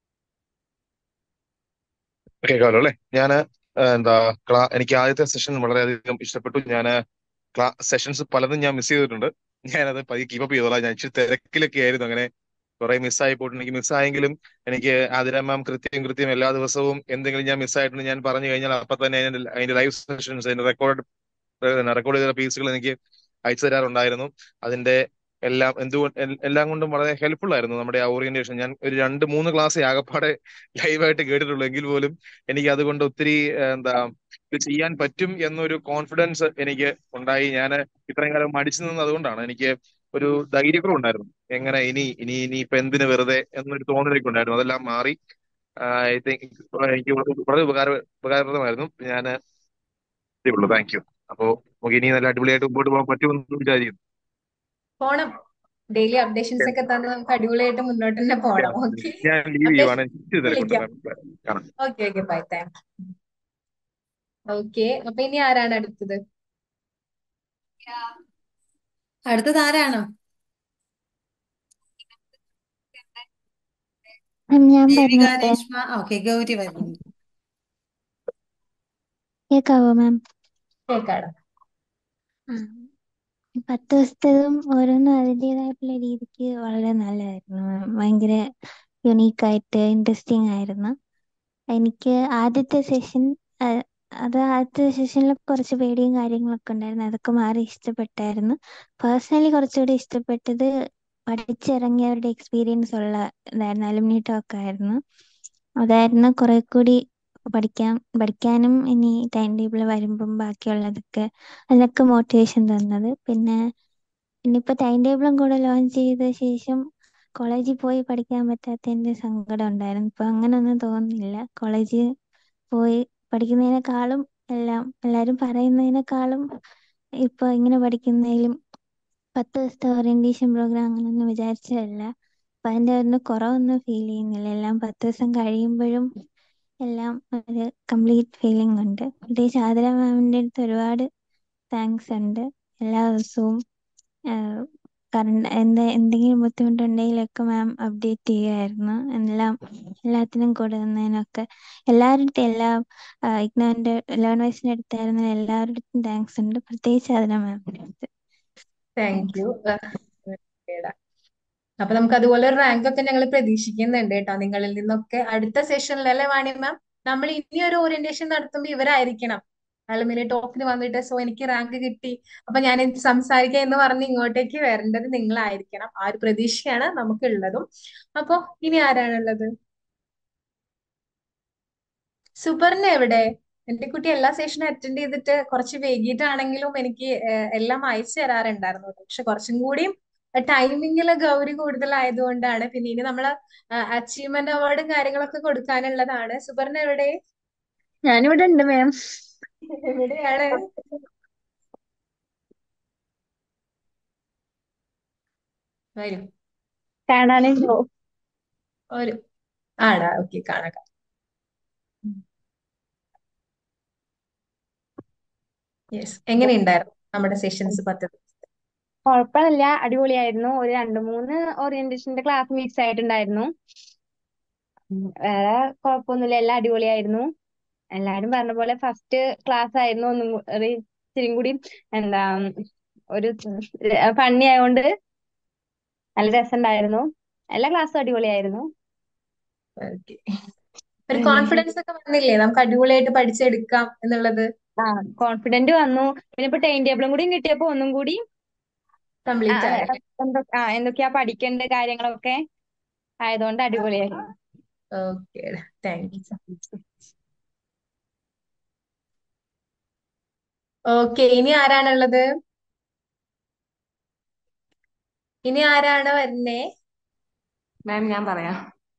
കേൾക്കാമല്ലോ അല്ലേ ഞാൻ എന്താ ക്ലാ എനിക്ക് ആദ്യത്തെ സെഷൻ വളരെയധികം ഇഷ്ടപ്പെട്ടു ഞാൻ ക്ലാ സെഷൻസ് പലതും ഞാൻ മിസ് ചെയ്തിട്ടുണ്ട് ഞാനത് പതിയെ കീപ്പ് ചെയ്തോളാം ഞാൻ ഇച്ചിരി തിരക്കിലൊക്കെ ആയിരുന്നു അങ്ങനെ കുറെ മിസ്സായി പോയിട്ട് എനിക്ക് മിസ്സായെങ്കിലും എനിക്ക് ആതിര മാം കൃത്യം കൃത്യം എല്ലാ ദിവസവും എന്തെങ്കിലും ഞാൻ മിസ്സായിട്ടുണ്ട് ഞാൻ പറഞ്ഞു കഴിഞ്ഞാൽ അപ്പൊ തന്നെ അതിന്റെ അതിന്റെ ലൈവ് സെഷൻസ് അതിന്റെ റെക്കോർഡ് റെക്കോർഡ് ചെയ്ത പീസുകൾ എനിക്ക് അയച്ചു തരാറുണ്ടായിരുന്നു അതിന്റെ എല്ലാം എന്തുകൊണ്ട് എല്ലാം കൊണ്ടും വളരെ ഹെൽപ്ഫുൾ ആയിരുന്നു നമ്മുടെ ആ ഓറിയന്റേഷൻ ഞാൻ ഒരു രണ്ട് മൂന്ന് ക്ലാസ് ആകപ്പാടെ ലൈവായിട്ട് കേട്ടിട്ടുള്ളൂ എങ്കിൽ പോലും എനിക്ക് അതുകൊണ്ട് ഒത്തിരി ഏഹ്, എന്താ ഇത് ചെയ്യാൻ പറ്റും എന്നൊരു കോൺഫിഡൻസ് എനിക്ക് ഉണ്ടായി ഞാൻ ഇത്രയും കാലം മടിച്ചു നിന്നത് അതുകൊണ്ടാണ് എനിക്ക് ഒരു ധൈര്യക്കുറവ് ഉണ്ടായിരുന്നു എങ്ങനെ ഇനി ഇനി ഇനി ഇപ്പൊ എന്തിന് വെറുതെ എന്നൊരു തോന്നലൊക്കെ ഉണ്ടായിരുന്നു അതെല്ലാം മാറി ഐ തിങ്ക് എനിക്ക് വളരെ ഉപകാര ഉപകാരപ്രദമായിരുന്നു ഞാൻ ഉള്ളൂ താങ്ക് യു അപ്പോ നമുക്ക് ഇനി നല്ല അടിപൊളിയായിട്ട് മുമ്പോട്ട് പോകാൻ പറ്റുമെന്ന് വിചാരിക്കുന്നു പോണം ഡെയിലി അപ്ഡേഷൻസ് ഒക്കെ തന്നെ നമുക്ക് അടിപൊളിയായിട്ട് മുന്നോട്ട് തന്നെ പോണം ഓക്കെ ഞാൻ ലീവ് ചെയ്യുവാണ് ഇച്ചിരി തിരക്കുണ്ട് വിളിക്കാം മാം കാണാം okay okay bye thank okay അപ്പൊ ഇനി ആരാണ് അടുത്തത് അടുത്തത് ആരാണ് മാം ഞാൻ ദേവിക പറഞ്ഞോട്ടെ രേഷ്മ ഓക്കെ ഗൗരി വരുന്നു കേക്കാവോ മാം കേക്കാടാ ആ പത്ത് ദിവസത്തതും ഓരോന്നും അതിൻ്റെതായിട്ടുള്ള രീതിക്ക് വളരെ നല്ലതായിരുന്നു മാം ഭയങ്കര യുണീക്കായിട്ട് ഇൻട്രസ്റ്റിംഗ് ആയിരുന്നു എനിക്ക് ആദ്യത്തെ സെഷൻ അത് ആദ്യത്തെ സെഷനിൽ കുറച്ച് പേടിയും കാര്യങ്ങളൊക്കെ ഉണ്ടായിരുന്നു അതൊക്കെ മാറി ഇഷ്ടപ്പെട്ടായിരുന്നു പേഴ്സണലി കുറച്ചുകൂടി ഇഷ്ടപ്പെട്ടത് പഠിച്ചിറങ്ങിയവരുടെ എക്സ്പീരിയൻസ് ഉള്ള ഇതായിരുന്നു അലുമിനി ടോക്ക് ആയിരുന്നു അതായിരുന്നു കുറെ കൂടി പഠിക്കാൻ പഠിക്കാനും ഇനി ടൈം ടേബിൾ വരുമ്പം ബാക്കിയുള്ളതൊക്കെ അതിനൊക്കെ മോട്ടിവേഷൻ തന്നത് പിന്നെ ഇനിയിപ്പോൾ ടൈം ടേബിളും കൂടെ ലോഞ്ച് ചെയ്ത ശേഷം കോളേജിൽ പോയി പഠിക്കാൻ പറ്റാത്തതിൻ്റെ സങ്കടം ഉണ്ടായിരുന്നു ഇപ്പൊ അങ്ങനൊന്നും തോന്നുന്നില്ല കോളേജിൽ പോയി പഠിക്കുന്നതിനേക്കാളും എല്ലാം എല്ലാവരും പറയുന്നതിനേക്കാളും ഇപ്പൊ ഇങ്ങനെ പഠിക്കുന്നതിലും പത്ത് ദിവസത്തെ ഓറിയന്റേഷൻ പ്രോഗ്രാം അങ്ങനെയൊന്നും വിചാരിച്ചതല്ല അപ്പൊ അതിന്റെ ഒന്നും കുറവൊന്നും ഫീൽ ചെയ്യുന്നില്ല എല്ലാം പത്ത് ദിവസം കഴിയുമ്പോഴും എല്ലാം ഒരു കംപ്ലീറ്റ് ഫീലിംഗ് ഉണ്ട് പ്രത്യേകിച്ച് ആതിര മാമിന്റെ അടുത്ത് ഒരുപാട് താങ്ക്സ് ഉണ്ട് എല്ലാ ദിവസവും കറണ്ട് എന്താ എന്തെങ്കിലും ബുദ്ധിമുട്ടുണ്ടെങ്കിലൊക്കെ മാം അപ്ഡേറ്റ് ചെയ്യുമായിരുന്നു എല്ലാം എല്ലാത്തിനും കൂടെ നിന്നതിനൊക്കെ എല്ലാവരുടെ അടുത്തും എല്ലാ ഇഗ്നോന്റെ ലേൺ വൈസിന്റെ അടുത്തായിരുന്ന എല്ലാവരുടെ അടുത്തും താങ്ക്സ് ഉണ്ട് പ്രത്യേകിച്ച് ആതിര മാമിന്റെ അടുത്ത് താങ്ക് യു അപ്പൊ നമുക്ക് അതുപോലെ ഒരു റാങ്ക് ഒക്കെ ഞങ്ങൾ പ്രതീക്ഷിക്കുന്നുണ്ട് കേട്ടോ നിങ്ങളിൽ നിന്നൊക്കെ അടുത്ത സെഷനിൽ അല്ലേ വാണി മാം നമ്മൾ ഇനി ഒരു ഓറിയന്റേഷൻ നടത്തുമ്പോൾ ഇവരായിരിക്കണം അലുമിനി ടോക്കിന് വന്നിട്ട് സോ എനിക്ക് റാങ്ക് കിട്ടി അപ്പൊ ഞാൻ എനിക്ക് സംസാരിക്കാം എന്ന് പറഞ്ഞ് ഇങ്ങോട്ടേക്ക് വരേണ്ടത് നിങ്ങളായിരിക്കണം ആ ഒരു പ്രതീക്ഷയാണ് നമുക്കുള്ളതും അപ്പൊ ഇനി ആരാണുള്ളത് സുബർണ എവിടെ എന്റെ കുട്ടി എല്ലാ സെഷനും അറ്റൻഡ് ചെയ്തിട്ട് കുറച്ച് വൈകിട്ടാണെങ്കിലും എനിക്ക് ഏഹ്, എല്ലാം അയച്ചു തരാറുണ്ടായിരുന്നു കേട്ടോ. പക്ഷെ കുറച്ചും കൂടിയും ടൈമിങ്ങിൽ ഗൗരി കൂടുതലായതുകൊണ്ടാണ് പിന്നെ ഇനി നമ്മള് അച്ചീവ്മെന്റ് അവാർഡും കാര്യങ്ങളൊക്കെ കൊടുക്കാനുള്ളതാണ് സുബർണ എവിടെ ഞാനിവിടെ ഉണ്ട് മാം എവിടെയാണ് വരും കാണാനുണ്ടോ ഒരു ആടാ ഓക്കെ കാണാം യെസ് എങ്ങനെയുണ്ടായിരുന്നു നമ്മുടെ സെഷൻസ് പത്ത് കുഴപ്പമില്ല അടിപൊളിയായിരുന്നു ഒരു രണ്ട് മൂന്ന് ഓറിയന്റേഷന്റെ ക്ലാസ് മിസ് ആയിട്ടുണ്ടായിരുന്നു ഉം, വേറെ കുഴപ്പമൊന്നുമില്ല എല്ലാം അടിപൊളിയായിരുന്നു എല്ലാരും പറഞ്ഞ പോലെ ഫസ്റ്റ് ക്ലാസ് ആയിരുന്നു ഒന്നും കൂ- ഒരു ഇച്ചിരി കൂടി എന്താ ഒരു ഫണ്ണി ആയതുകൊണ്ട് നല്ല രസമുണ്ടായിരുന്നു എല്ലാ ക്ലാസ്സും അടിപൊളിയായിരുന്നു ഓക്കെ ഒരു കോൺഫിഡൻസ് ഒക്കെ വന്നില്ലേ നമുക്ക് അടിപൊളിയായിട്ട് പഠിച്ചെടുക്കാം എന്നുള്ളത് ആ കോൺഫിഡന്റ് വന്നു പിന്നെ ഇപ്പൊ ടൈം ടേബിളും കൂടി കിട്ടിയപ്പോ ഒന്നും കൂടി ആ, കംപ്ലീറ്റ് ആയി എന്തൊ- ആ, എന്തൊക്കെയാ പഠിക്കേണ്ട കാര്യങ്ങളൊക്കെ ആയതുകൊണ്ട് അടിപൊളിയായിരുന്നു ഓക്കെ താങ്ക് യു ഓക്കെ ഇനി ആരാണുള്ളത് ഇനി ആരാണ് വരുന്നേ മാം ഞാൻ പറയാം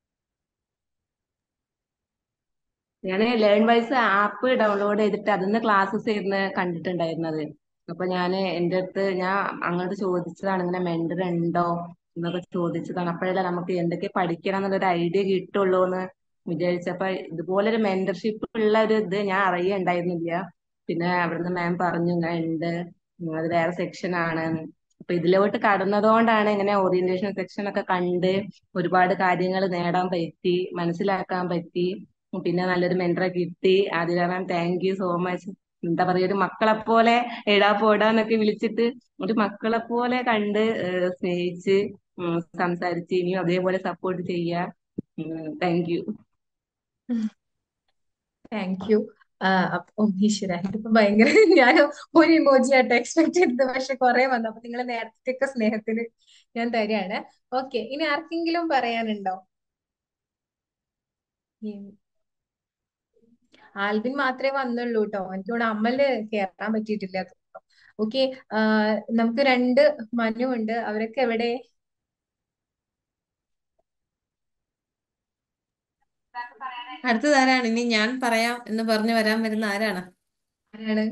ഞാൻ ലേൺ വൈസ് ആപ്പ് ഡൗൺലോഡ് ചെയ്തിട്ട് അതിന്ന് ക്ലാസ്സസ് ഇരുന്ന് കണ്ടിട്ടുണ്ടായിരുന്നത് അപ്പൊ ഞാൻ എൻ്റെ അടുത്ത് ഞാൻ അങ്ങോട്ട് ചോദിച്ചതാണ് ഇങ്ങനെ മെന്റർ ഉണ്ടോ എന്നൊക്കെ ചോദിച്ചതാണ് അപ്പോഴല്ലേ നമുക്ക് എന്തൊക്കെ പഠിക്കണം എന്നുള്ളൊരു ഐഡിയ കിട്ടുള്ളൂ എന്ന് വിചാരിച്ചപ്പോ ഇതുപോലൊരു മെന്റർഷിപ്പ് ഉള്ള ഒരു ഇത് ഞാൻ അറിയുണ്ടായിരുന്നില്ല പിന്നെ അവിടുന്ന് മാം പറഞ്ഞു ഇങ്ങനെ ഉണ്ട് ഉം അത് വേറെ സെക്ഷൻ ആണ് അപ്പൊ ഇതിലോട്ട് കടന്നതുകൊണ്ടാണ് ഇങ്ങനെ ഓറിയന്റേഷൻ സെക്ഷൻ ഒക്കെ കണ്ട് ഒരുപാട് കാര്യങ്ങൾ നേടാൻ പറ്റി മനസ്സിലാക്കാൻ പറ്റി പിന്നെ നല്ലൊരു മെന്ററെ കിട്ടി Athira ma'am thank you so much എന്താ പറയാ ഒരു മക്കളെ പോലെ എടാ പോടാ എന്നൊക്കെ വിളിച്ചിട്ട് ഒരു മക്കളെ പോലെ കണ്ട് ഏഹ് സ്നേഹിച്ച് ഉം സംസാരിച്ച് ഇനിയും അതേപോലെ സപ്പോർട്ട് ചെയ്യാ താങ്ക് യു താങ്ക് യു അപ്പൊ ഈശ്വര ഇതിപ്പോ ഭയങ്കര ഞാൻ ഒരു ഇമോജി ആയിട്ട് എക്സ്പെക്ട് ചെയ്തത് പക്ഷെ കുറെ വന്നു അപ്പൊ നിങ്ങൾ നേരത്തെ സ്നേഹത്തിന് ഞാൻ തരികയാണ് ഓക്കെ ഇനി ആർക്കെങ്കിലും പറയാനുണ്ടോ ഉം. ആൽബിൻ മാത്രമേ വന്നുള്ളൂ കേട്ടോ എനിക്ക് തോന്നുന്നു അമല് കേറാൻ പറ്റിയിട്ടില്ല ഓക്കെ നമുക്ക് രണ്ട് മനു ഉണ്ട് അവരൊക്കെ എവിടെ അടുത്തത് ആരാണ് ഇനി ഞാൻ പറയാം എന്ന് പറഞ്ഞു വരാൻ വരുന്ന ആരാണ് ആരാണ്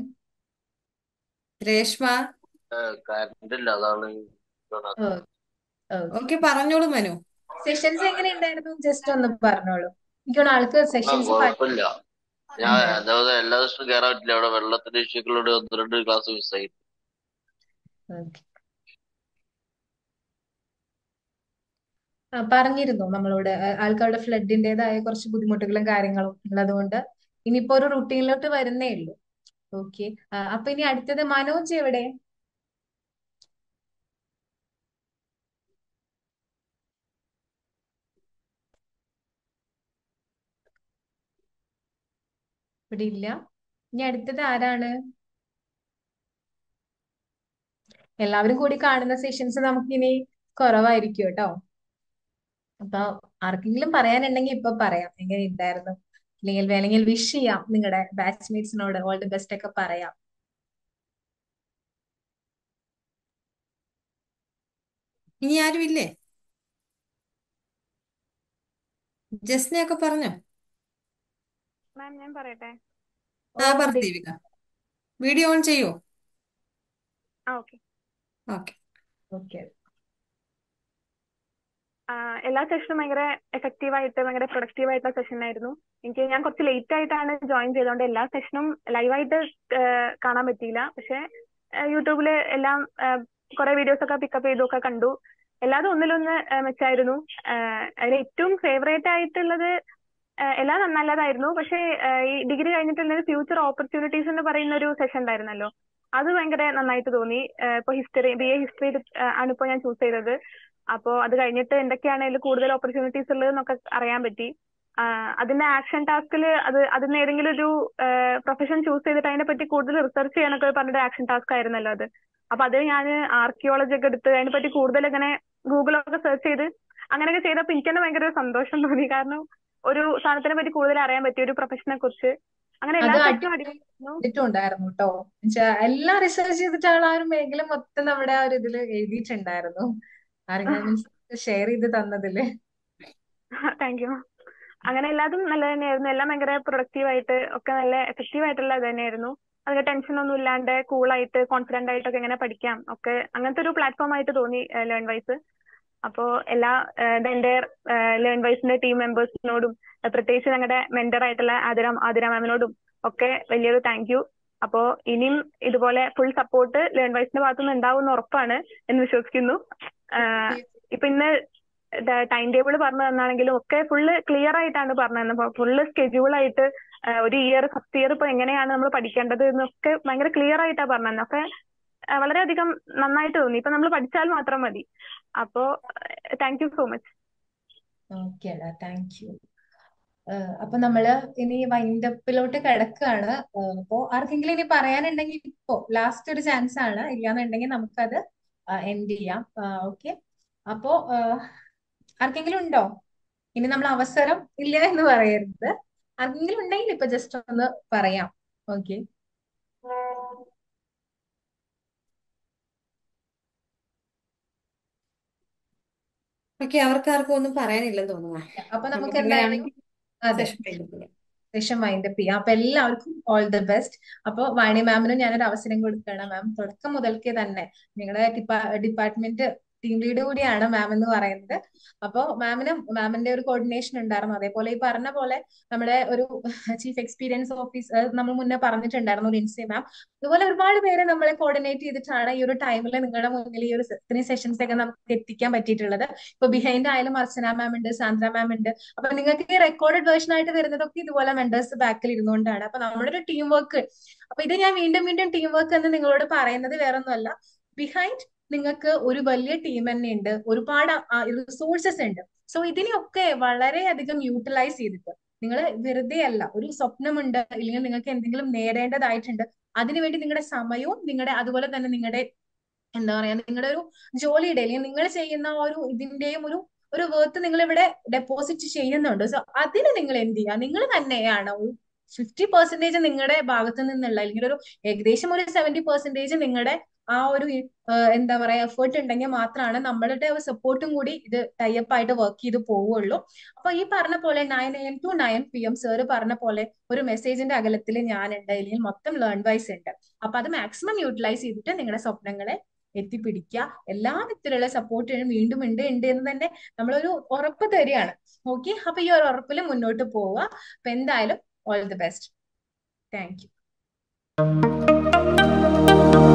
രേഷ്മ കറണ്ട് ഇല്ല അതാണ് ഓക്കെ പറഞ്ഞോളൂ മനു സെഷൻസ് എങ്ങനെ ഉണ്ടായിരുന്നു ജസ്റ്റ് ഒന്ന് പറഞ്ഞോളൂ എനിക്ക് തോന്നുന്നു ആൾക്ക് ആ സെഷൻസ് കുഴപ്പമില്ല ഞാൻ അതായത് എല്ലാ ദിവസവും കയറാൻ പറ്റില്ല അവിടെ വെള്ളത്തിന്റെ ഇഷ്യൂക്കളോട് ഒന്ന് രണ്ട് ക്ലാസ് മിസ്സായി പറഞ്ഞിരുന്നു നമ്മളോട് ആ, ആൾക്കാരുടെ ഫ്ലഡിന്റേതായ കുറച്ച് ബുദ്ധിമുട്ടുകളും കാര്യങ്ങളും ഉള്ളതുകൊണ്ട് ഇനിയിപ്പോ ഒരു റുട്ടീനിലോട്ട് വരുന്നേ ഉള്ളൂ ഓക്കെ അപ്പൊ ഇനി അടുത്തത് മനോജ് എവിടെ ഇവിടെ ഇല്ല ഇനി അടുത്തത് ആരാണ് എല്ലാവരും കൂടി കാണുന്ന സെഷൻസ് നമുക്കിനി കുറവായിരിക്കും കേട്ടോ അപ്പൊ ആർക്കെങ്കിലും പറയാനുണ്ടെങ്കിൽ ഇപ്പൊ പറയാം എങ്ങനെ ഉണ്ടായിരുന്നു അല്ലെങ്കിൽ വേണമെങ്കിൽ വിഷ് ചെയ്യാം നിങ്ങളുടെ ബാച്ച്മേറ്റ്സിനോട് ഓൾ ദി ബെസ്റ്റ് ഒക്കെ പറയാം ഇനി ആരും ഇല്ലേ ജസ്നയൊക്കെ പറഞ്ഞോ മാം ഞാൻ പറയട്ടെ ആ പറ ദീപിക വീഡിയോ ഓൺ ചെയ്യോ ആ ഓക്കെ ഓക്കെ ഓക്കെ എല്ലാ സെഷനും ഭയങ്കര എഫക്റ്റീവ് ആയിട്ട് ഭയങ്കര പ്രൊഡക്റ്റീവ് ആയിട്ടുള്ള സെഷൻ ആയിരുന്നു എനിക്ക് ഞാൻ കുറച്ച് ലേറ്റ് ആയിട്ടാണ് ജോയിൻ ചെയ്തതുകൊണ്ട് എല്ലാ സെഷനും ലൈവായിട്ട് കാണാൻ പറ്റിയില്ല പക്ഷെ യൂട്യൂബിൽ എല്ലാം കുറെ വീഡിയോസ് ഒക്കെ പിക്കപ്പ് ചെയ്തു ഒക്കെ കണ്ടു എല്ലാതും ഒന്നിലൊന്ന് ആ, മെച്ചായിരുന്നു ആഹ് അതിൽ ഏറ്റവും ഫേവറേറ്റ് ആയിട്ടുള്ളത് ആഹ് എല്ലാം നല്ലതായിരുന്നു പക്ഷേ ആഹ് ഈ ഡിഗ്രി കഴിഞ്ഞിട്ടുള്ള ഫ്യൂച്ചർ ഓപ്പർച്യൂണിറ്റീസ് എന്ന് പറയുന്ന ഒരു സെഷൻ ഉണ്ടായിരുന്നല്ലോ അത് ഭയങ്കര നന്നായിട്ട് തോന്നി ആഹ് ഇപ്പൊ ഹിസ്റ്ററി ബി എ ഹിസ്റ്ററി ആണ് ഇപ്പോൾ ഞാൻ ചൂസ് ചെയ്തത് അപ്പോൾ അത് കഴിഞ്ഞിട്ട് എന്തൊക്കെയാണ് അതിൽ കൂടുതൽ ഓപ്പർച്യൂണിറ്റീസ് ഉള്ളതെന്നൊക്കെ അറിയാൻ പറ്റി ആഹ് അതിന്റെ ആക്ഷൻ ടാസ്കിൽ അത് അതിന് ഏതെങ്കിലും ഒരു പ്രൊഫഷൻ ചൂസ് ചെയ്തിട്ട് അതിനെ പറ്റി കൂടുതൽ റിസർച്ച് ചെയ്യാനൊക്കെ പറഞ്ഞിട്ട് ആക്ഷൻ ടാസ്ക് ആയിരുന്നല്ലോ അത് അപ്പൊ അത് ഞാൻ ആർക്കിയോളജി ഒക്കെ എടുത്ത് അതിനെ പറ്റി കൂടുതൽ ഇങ്ങനെ ഗൂഗിളൊക്കെ സെർച്ച് ചെയ്ത് അങ്ങനെയൊക്കെ ചെയ്തപ്പോൾ എനിക്ക് തന്നെ ഭയങ്കര ഒരു സന്തോഷം തോന്നി കാരണം ഒരു സാധനത്തിനെ പറ്റി കൂടുതൽ അറിയാൻ പറ്റി ഒരു പ്രൊഫഷനെ കുറിച്ച് അങ്ങനെ എല്ലാ അത് സെഷനും അടിപൊളിയായിരുന്നു ചെയ്തിട്ടുണ്ടായിരുന്നു കേട്ടോ എന്നുവെച്ചാ എല്ലാം റിസർച്ച് ചെയ്തിട്ടുള്ള ആ ഒരു മേഖല മൊത്തം നമ്മുടെ ആ ഒരു ഇതില് എഴുതിയിട്ടുണ്ടായിരുന്നു ആരെങ്കിലും മീൻസ് ഷെയർ ചെയ്ത് തന്നതില് താങ്ക് യു അങ്ങനെ എല്ലാതും നല്ല തന്നെയായിരുന്നു എല്ലാം ഭയങ്കര പ്രൊഡക്റ്റീവ് ആയിട്ട് ഒക്കെ നല്ല എഫക്റ്റീവ് ആയിട്ടുള്ള ഇത് തന്നെയായിരുന്നു അതിന് ടെൻഷൻ ഒന്നും ഇല്ലാണ്ട് കൂൾ ആയിട്ട് കോൺഫിഡന്റ് ആയിട്ടൊക്കെ എങ്ങനെ പഠിക്കാം ഒക്കെ അങ്ങനത്തെ ഒരു പ്ലാറ്റ്ഫോം ആയിട്ട് തോന്നി ലേൺ വൈസ് അപ്പോ എല്ലാ എന്റെ ലേൺ വൈസിന്റെ ടീം മെമ്പേഴ്സിനോടും പ്രത്യേകിച്ച് ഞങ്ങളുടെ മെന്റർ ആയിട്ടുള്ള ആതിര ആതിര മാമിനോടും ഒക്കെ വലിയൊരു താങ്ക് യു അപ്പോ ഇനിയും ഇതുപോലെ ഫുൾ സപ്പോർട്ട് ലേൺ വൈസിന്റെ ഭാഗത്തുനിന്ന് ഉണ്ടാവും എന്ന് ഉറപ്പാണ് എന്ന് വിശ്വസിക്കുന്നു ആഹ് ഇപ്പൊ ഇന്ന് ടൈം ടേബിൾ പറഞ്ഞു തന്നാണെങ്കിലും ഒക്കെ ഫുള്ള് ക്ലിയർ ആയിട്ടാണ് പറഞ്ഞു തന്നത് ഫുള്ള് സ്കെഡ്യൂൾ ആയിട്ട് ആഹ് ഒരു ഇയർ ഫസ്റ്റ് ഇയർ ഇപ്പൊ എങ്ങനെയാണ് നമ്മൾ പഠിക്കേണ്ടത് എന്നൊക്കെ ഭയങ്കര ക്ലിയർ ആയിട്ടാ പറഞ്ഞു തന്നെ ഒക്കെ ആഹ് വളരെയധികം നന്നായിട്ട് തോന്നി ഇപ്പൊ നമ്മൾ പഠിച്ചാൽ മാത്രം മതി അപ്പോ താങ്ക് യു സോ മച്ച് ഓക്കേടാ താങ്ക് യു അപ്പൊ നമ്മള് ഇനി വൈൻഡപ്പിലോട്ട് കിടക്കുകയാണ് അപ്പോ ആർക്കെങ്കിലും ഇനി പറയാനുണ്ടെങ്കിൽ ഇപ്പോ ലാസ്റ്റ് ഒരു ചാൻസ് ആണ് ഇല്ലാന്നുണ്ടെങ്കിൽ നമുക്കത് എൻഡ് ചെയ്യാം ഓക്കെ അപ്പോ ആഹ് ആർക്കെങ്കിലും ഉണ്ടോ ഇനി നമ്മൾ അവസരം ഇല്ല എന്ന് പറയരുത് ആർക്കെങ്കിലും ഉണ്ടെങ്കിൽ ഇപ്പൊ ജസ്റ്റ് ഒന്ന് പറയാം ഓക്കെ ഓക്കെ അവർക്ക് ആർക്കും ഒന്നും പറയാനില്ലെന്ന് തോന്നുന്നു അപ്പൊ നമുക്ക് നമുക്ക് എന്തായാലും അങ്ങനെയാണെങ്കിൽ അതെ സെഷൻ കഴിഞ്ഞിട്ടില്ല സെഷൻ വൈൻഡപ്പ് ചെയ്യാം അപ്പൊ എല്ലാവർക്കും ഓൾ ദി ബെസ്റ്റ് അപ്പൊ വാണി മാമിനും ഞാനൊരു അവസരം കൊടുക്കുകയാണ് മാം തുടക്കം മുതൽക്കേ തന്നെ നിങ്ങളുടെ ഡിപ്പാർട്ട്മെന്റ് ടീം ലീഡ് കൂടിയാണ് മാം എന്ന് പറയുന്നത് അപ്പോ മാമിനും മാമിന്റെ ഒരു കോർഡിനേഷൻ ഉണ്ടായിരുന്നു അതേപോലെ ഈ പറഞ്ഞ പോലെ നമ്മുടെ ഒരു ചീഫ് എക്സ്പീരിയൻസ് ഓഫീസർ നമ്മൾ മുന്നേ പറഞ്ഞിട്ടുണ്ടായിരുന്നു ലിൻസി മാം അതുപോലെ ഒരുപാട് പേരെ നമ്മളെ കോർഡിനേറ്റ് ചെയ്തിട്ടാണ് ഈ ഒരു ടൈമിൽ നിങ്ങളുടെ മുന്നിൽ ഈ ഒരു ഇത്രയും സെഷൻസ് ഒക്കെ നമുക്ക് എത്തിക്കാൻ പറ്റിയിട്ടുള്ളത് ഇപ്പൊ ബിഹൈൻഡ് ആയാലും അർച്ചന മാം ഉണ്ട് സാന്ദ്ര മാം ഉണ്ട് അപ്പൊ നിങ്ങൾക്ക് ഈ റെക്കോർഡഡ് വേർഷൻ ആയിട്ട് വരുന്നതൊക്കെ ഇതുപോലെ മെന്റേഴ്സ് ബാക്കിൽ ഇരുന്നുകൊണ്ടാണ് അപ്പൊ നമ്മുടെ ഒരു ടീം വർക്ക് അപ്പൊ ഇത് ഞാൻ വീണ്ടും വീണ്ടും ടീം വർക്ക് എന്ന് നിങ്ങളോട് പറയുന്നത് വേറൊന്നുമല്ല ബിഹൈൻഡ് നിങ്ങൾക്ക് ഒരു വലിയ ടീം തന്നെ ഉണ്ട് ഒരുപാട് റിസോഴ്സസ് ഉണ്ട് സോ ഇതിനെയൊക്കെ വളരെയധികം യൂട്ടിലൈസ് ചെയ്തിട്ട് നിങ്ങൾ വെറുതെ അല്ല ഒരു സ്വപ്നമുണ്ട് ഇല്ലെങ്കിൽ നിങ്ങൾക്ക് എന്തെങ്കിലും നേടേണ്ടതായിട്ടുണ്ട് അതിനുവേണ്ടി നിങ്ങളുടെ സമയവും നിങ്ങളുടെ അതുപോലെ തന്നെ നിങ്ങളുടെ എന്താ പറയാ നിങ്ങളുടെ ഒരു ജോലിയുടെ അല്ലെങ്കിൽ നിങ്ങൾ ചെയ്യുന്ന ഒരു ഇതിന്റെയും ഒരു ഒരു വേർത്ത് നിങ്ങൾ ഇവിടെ ഡെപ്പോസിറ്റ് ചെയ്യുന്നുണ്ട് സോ അതിന് നിങ്ങൾ എന്ത് ചെയ്യുക നിങ്ങൾ തന്നെയാണ് ഒരു ഫിഫ്റ്റി പെർസെന്റേജ് നിങ്ങളുടെ ഭാഗത്ത് നിന്നുള്ള അല്ലെങ്കിൽ ഒരു ഏകദേശം ഒരു സെവന്റി പെർസെന്റേജ് നിങ്ങളുടെ ആ ഒരു എന്താ പറയാ എഫേർട്ട് ഉണ്ടെങ്കിൽ മാത്രമാണ് നമ്മളുടെ ഒരു സപ്പോർട്ടും കൂടി ഇത് ടൈപ്പ് ആയിട്ട് വർക്ക് ചെയ്ത് പോവുള്ളൂ അപ്പൊ ഈ പറഞ്ഞ പോലെ nine A M to nine P M sir പറഞ്ഞ പോലെ ഒരു മെസ്സേജിന്റെ അകലത്തിൽ ഞാനുണ്ട് അല്ലെങ്കിൽ മൊത്തം ലേൺ വൈസ് ഉണ്ട് അപ്പൊ അത് മാക്സിമം യൂട്ടിലൈസ് ചെയ്തിട്ട് നിങ്ങളുടെ സ്വപ്നങ്ങളെ എത്തിപ്പിടിക്കുക എല്ലാ വിധത്തിലുള്ള സപ്പോർട്ടിനും വീണ്ടും ഉണ്ട് ഉണ്ട് എന്ന് തന്നെ നമ്മളൊരു ഉറപ്പ് തരികയാണ് ഓക്കെ അപ്പൊ ഈ ഒരു ഉറപ്പിൽ മുന്നോട്ട് പോവുക അപ്പൊ എന്തായാലും all the best thank U